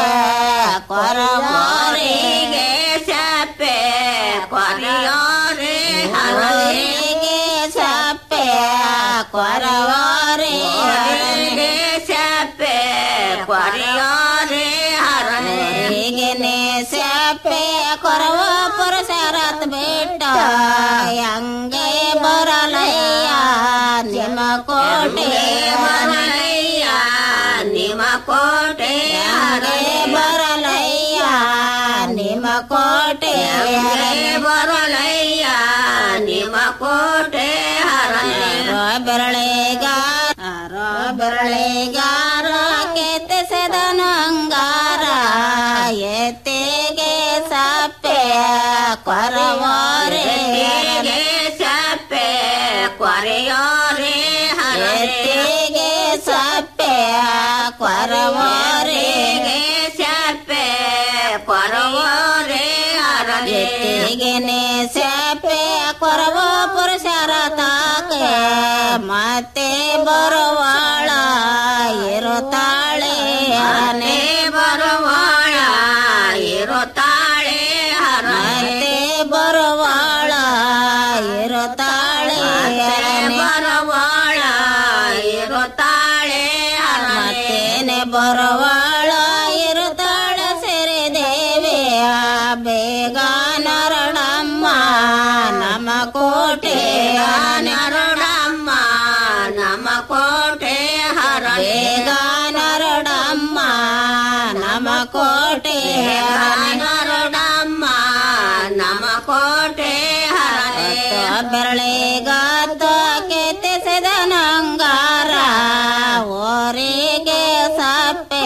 ಕೊರವೋರಿಗೆ ಸಪ್ಪೆ ಕೊರೆಯೋರೆ ಹರರಿಗೆ ಸಪ್ಪೆ ಕೊರವೋರಿಗೆ ಸಪ್ಪೆ ಕೊರೆಯೋರೆ ಹರರಿಗೆ ಸಪ್ಪೆ ಕೊರವ ಪುರುಷರತ್ ಬಿಟ್ಟ ಹಂಗೆ ಬರಲಯ್ಯ ನಿಮ್ಮ ಕೋಟೆ ಬರಲಯ್ಯ ನಿಮ್ಮ ಕೋಟೆ ಹಂಗೆ ಬರಲಯ್ಯ ನಿಮ್ಮ ಕೋಟೆ ಬರಲಯ್ಯ ನಿಮ್ಮ ಕೋಟೆ ಹರ ಬೆರಳೆಗಾರ ಬೆರಳೆಗಾರ ಕೆತ್ತಿಸದ ನಂಗಾರ ಎತ್ತಿಗೆ ಸಪ್ಪೆ ಕೊರವೋರೆ ಸಪ್ಪೆ ಕೊರೆಯೋರೆ ಎತ್ತಿಗೆ ಸಪ್ಪೆ ಕೊರವೋರೆ ಸಪ್ಪೆ ಕೊರವೋರೆ ಎತ್ತಿಗೆ ಸಪ್ಪೆ ಕೊರವ ಪುರುಷರ ತಾಕೆ ಮತ್ತೆ ಬರುವಾಳ ಇರುತ್ತಾಳೆ ಹರನೆ ಬರುವಾಳ ಇರುತ್ತಾಳೆ ಹರನೆ ಬರುವಾಳ ಇರುತ್ತಾಳೆ ಬರುವಾಳ ಇರುತ್ತಾಳೆ ಮತ್ತೇನೆ ಬರುವಾಳ ಇರುತ್ತಾಳೆ ಸೆರೆ ದೇವಿಯ ಬೇಗ ನರಡಮ್ಮ ನಮ್ಮ ಕೋಟೆ ನರಡಮ್ಮ ನಮ್ಮ ಕೋಟೆ ಹರ ಬೇಗ ನರಡಮ್ಮ ನಮ್ಮ ಕೋಟೆ ನರಡಮ್ಮ ನಮ್ಮ ಕೋಟೆ ಹರ ಬೆರಳಿಗಾತ ಕೆತ್ತಿಸಿದ ನಂಗಾರ ಓರಿಗೆ ಸಪ್ಪೆ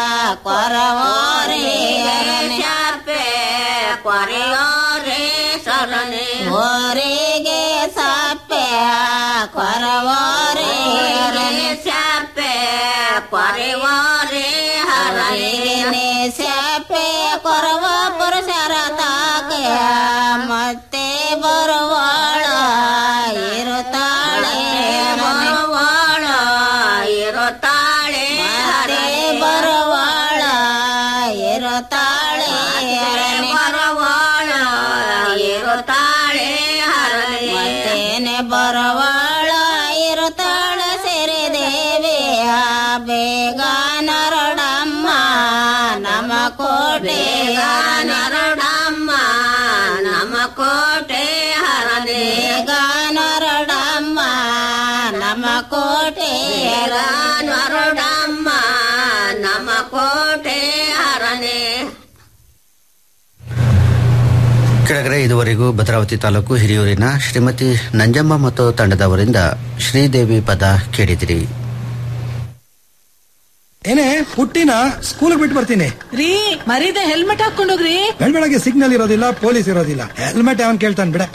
ಕೊರವೋರಿಗೆ ಸಪ್ಪೆ ಕೊರೆಯೋರೆ ಸರಣೆ ಓರಿಗೆ ಸಪ್ಪೆ ಕೊರವೋರೆ ಸಪ್ಪೆ ಕೊರೆವೋರೆ ಹರನೆ ಸಪ್ಪೆ ಕೊರವ ಪುರುಷರ ತಾಕೆ ಮತ್ತೆ ಬರುವಾಳ ಇರುತ್ತಾಳೆ ಬರುವಾಳ ಇರುತ್ತಾಳೆ ಮತ್ತೆ ಬರುವಾಳ ಇರುತ್ತಾಳೆ ಬರುವಾಳ ಇರುತ್ತಾಳೆ ಮತ್ತೇನೆ ಬರುವಾಳ ಇರುತ್ತಾಳೆ ಸೆರೆ ದೇವಿಯ ಬೇಗ ನರಡಮ್ಮ ನಮ್ಮ ಕೋಟೆ ನರಡಮ್ಮ ನಮ್ಮ ಕೋಟೆ ಹರದೆ ನರಡಮ್ಮ ನಮ್ಮ ಕೋಟೆ ನರಡಮ್ಮ ನಮ್ಮ ಕೋಟೆ ಹರನೆ
ಕೆಳಗಡೆ ಇದುವರೆಗೂ ಭದ್ರಾವತಿ ತಾಲೂಕು ಹಿರಿಯೂರಿನ ಶ್ರೀಮತಿ ನಂಜಮ್ಮ ಮತ್ತು ತಂಡದವರಿಂದ ಶ್ರೀದೇವಿ ಪದ ಕೇಳಿದಿರಿ
ಏನೇ ಪುಟ್ಟಿನ ಸ್ಕೂಲ್ ಬಿಟ್ಟು ಬರ್ತೀನಿ
ರೀ ಮರೀದೆ ಹೆಲ್ಮೆಟ್ ಹಾಕೊಂಡೋಗ್ರಿ
ಬೆಳಗ್ಗೆ ಸಿಗ್ನಲ್ ಇರೋದಿಲ್ಲ ಪೊಲೀಸ್ ಇರೋದಿಲ್ಲ ಹೆಲ್ಮೆಟ್ ಅವನ್ ಕೇಳ್ತಾನೆ ಬಿಡ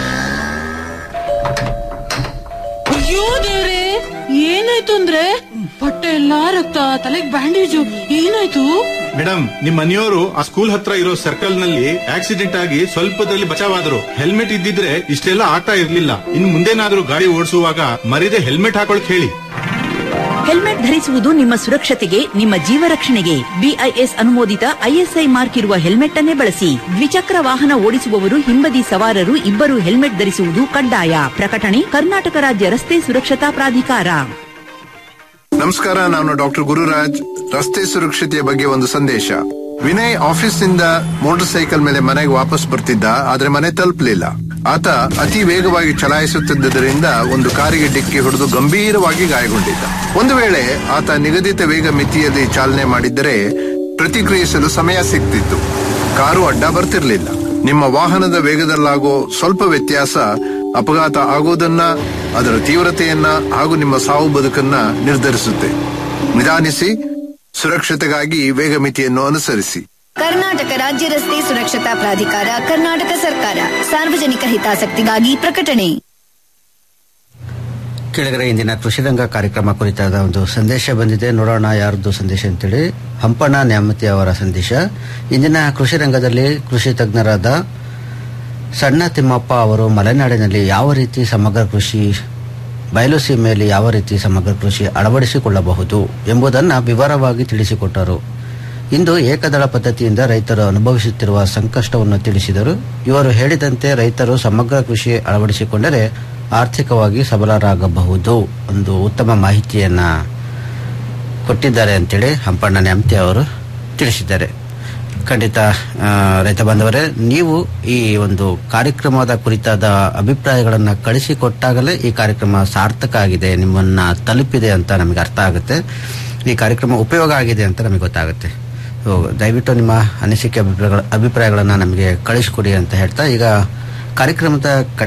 ಅಯ್ಯೋ ದೇವ್ರೆ ಏನಾಯ್ತು ಅಂದ್ರೆ ಬಟ್ಟೆ ಎಲ್ಲಾ ರಕ್ತ ತಲೆಗ್ ಬ್ಯಾಂಡೇಜು ಏನಾಯ್ತು
ಮೇಡಮ್ ನಿಮ್ ಮನೆಯವರು ಆ ಸ್ಕೂಲ್ ಹತ್ರ ಇರೋ ಸರ್ಕಲ್ ನಲ್ಲಿ ಆಕ್ಸಿಡೆಂಟ್ ಆಗಿ ಸ್ವಲ್ಪದಲ್ಲಿ ಬಚಾವಾದ್ರು ಹೆಲ್ಮೆಟ್ ಇದ್ದಿದ್ರೆ ಇಷ್ಟೆಲ್ಲ ಆಟ ಇರ್ಲಿಲ್ಲ ಇನ್ ಮುಂದೇನಾದ್ರೂ ಗಾಡಿ ಓಡಿಸುವಾಗ ಮರಿದೆ ಹೆಲ್ಮೆಟ್ ಹಾಕೊಳಕ್ ಹೇಳಿ
ಹೆಲ್ಮೆಟ್ ಧರಿಸುವುದು ನಿಮ್ಮ ಸುರಕ್ಷತೆಗೆ ನಿಮ್ಮ ಜೀವ ರಕ್ಷಣೆಗೆ ಬಿಐಎಸ್ ಅನುಮೋದಿತ ಐಎಸ್ಐ ಮಾರ್ಕ್ ಇರುವ ಹೆಲ್ಮೆಟ್ ಅನ್ನೇ ಬಳಸಿ ದ್ವಿಚಕ್ರ ವಾಹನ ಓಡಿಸುವವರು ಹಿಂಬದಿ ಸವಾರರು ಇಬ್ಬರು ಹೆಲ್ಮೆಟ್ ಧರಿಸುವುದು ಕಡ್ಡಾಯ ಪ್ರಕಟಣೆ ಕರ್ನಾಟಕ ರಾಜ್ಯ ರಸ್ತೆ ಸುರಕ್ಷತಾ ಪ್ರಾಧಿಕಾರ
ನಮಸ್ಕಾರ ನಾನು ಡಾಕ್ಟರ್ ಗುರುರಾಜ್ ರಸ್ತೆ ಸುರಕ್ಷತೆಯ ಬಗ್ಗೆ ಒಂದು ಸಂದೇಶ ವಿನಯ್ ಆಫೀಸ್ನಿಂದ ಮೋಟಾರ್ ಸೈಕಲ್ ಮೇಲೆ ಮನೆಗೆ ವಾಪಸ್ ಬರ್ತಿದ್ದ ಆದ್ರೆ ಮನೆ ತಲುಪಲಿಲ್ಲ ಆತ ಅತಿ ವೇಗವಾಗಿ ಚಲಾಯಿಸುತ್ತಿದ್ದರಿಂದ ಒಂದು ಕಾರಿಗೆ ಡಿಕ್ಕಿ ಹೊಡೆದು ಗಂಭೀರವಾಗಿ ಗಾಯಗೊಂಡಿದ್ದ ಒಂದು ವೇಳೆ ಆತ ನಿಗದಿತ ವೇಗ ಮಿತಿಯಲ್ಲಿ ಚಾಲನೆ ಮಾಡಿದ್ದರೆ ಪ್ರತಿಕ್ರಿಯಿಸಲು ಸಮಯ ಸಿಗ್ತಿತ್ತು ಕಾರು ಅಡ್ಡ ಬರ್ತಿರ್ಲಿಲ್ಲ ನಿಮ್ಮ ವಾಹನದ ವೇಗದಲ್ಲಾಗೋ ಸ್ವಲ್ಪ ವ್ಯತ್ಯಾಸ ಅಪಘಾತ ಆಗೋದನ್ನ ಅದರ ತೀವ್ರತೆಯನ್ನ ಹಾಗೂ ನಿಮ್ಮ ಸಾವು ಬದುಕನ್ನ ನಿರ್ಧರಿಸುತ್ತೆ ನಿಧಾನಿಸಿ ಸುರಕ್ಷತೆಗಾಗಿ ವೇಗ ಮಿತಿಯನ್ನು ಅನುಸರಿಸಿ
ಕರ್ನಾಟಕ ರಾಜ್ಯ ರಸ್ತೆ ಸುರಕ್ಷತಾ ಪ್ರಾಧಿಕಾರ ಕರ್ನಾಟಕ ಸರ್ಕಾರ ಸಾರ್ವಜನಿಕ ಹಿತಾಸಕ್ತಿಗಾಗಿ ಪ್ರಕಟಣೆ
ಕೆಳಗಡೆ ಇಂದಿನ ಕೃಷಿರಂಗ ಕಾರ್ಯಕ್ರಮ ಕುರಿತಾದ ಒಂದು ಸಂದೇಶ ಬಂದಿದೆ ನೋಡೋಣ ಯಾರದ್ದು ಸಂದೇಶ ಅಂತೇಳಿ ಹಂಪಣ್ಣ ನ್ಯಾಮತಿ ಅವರ ಸಂದೇಶ ಇಂದಿನ ಕೃಷಿ ರಂಗದಲ್ಲಿ ಕೃಷಿ ತಜ್ಞರಾದ ಸಣ್ಣ ತಿಮ್ಮಪ್ಪ ಅವರು ಮಲೆನಾಡಿನಲ್ಲಿ ಯಾವ ರೀತಿ ಸಮಗ್ರ ಕೃಷಿ ಬಯಲು ಸೀಮೆಯಲ್ಲಿ ಯಾವ ರೀತಿ ಸಮಗ್ರ ಕೃಷಿ ಅಳವಡಿಸಿಕೊಳ್ಳಬಹುದು ಎಂಬುದನ್ನು ವಿವರವಾಗಿ ತಿಳಿಸಿಕೊಟ್ಟರು ಇಂದು ಏಕದಳ ಪದ್ಧತಿಯಿಂದ ರೈತರು ಅನುಭವಿಸುತ್ತಿರುವ ಸಂಕಷ್ಟವನ್ನು ತಿಳಿಸಿದರು ಇವರು ಹೇಳಿದಂತೆ ರೈತರು ಸಮಗ್ರ ಕೃಷಿ ಅಳವಡಿಸಿಕೊಂಡರೆ ಆರ್ಥಿಕವಾಗಿ ಸಬಲರಾಗಬಹುದು ಒಂದು ಉತ್ತಮ ಮಾಹಿತಿಯನ್ನ ಕೊಟ್ಟಿದ್ದಾರೆ ಅಂತೇಳಿ ಹಂಪಣ್ಣ ನ್ಯಾಮತಿ ಅವರು ತಿಳಿಸಿದ್ದಾರೆ ಖಂಡಿತ ಆ, ರೈತ ಬಾಂಧವರೇ ನೀವು ಈ ಒಂದು ಕಾರ್ಯಕ್ರಮದ ಕುರಿತಾದ ಅಭಿಪ್ರಾಯಗಳನ್ನು ಕಳಿಸಿಕೊಟ್ಟಾಗಲೇ ಈ ಕಾರ್ಯಕ್ರಮ ಸಾರ್ಥಕ ಆಗಿದೆ ನಿಮ್ಮನ್ನ ತಲುಪಿದೆ ಅಂತ ನಮಗೆ ಅರ್ಥ ಆಗುತ್ತೆ ಈ ಕಾರ್ಯಕ್ರಮ ಉಪಯೋಗ ಆಗಿದೆ ಅಂತ ನಮಗೆ ಗೊತ್ತಾಗುತ್ತೆ ಸೊ, ದಯವಿಟ್ಟು ನಿಮ್ಮ ಅನಿಸಿಕೆ ಅಭಿಪ್ರಾಯಗಳ ಅಭಿಪ್ರಾಯಗಳನ್ನು ನಮಗೆ ಕಳಿಸ್ಕೊಡಿ ಅಂತ ಹೇಳ್ತಾ ಈಗ ಕಾರ್ಯಕ್ರಮದ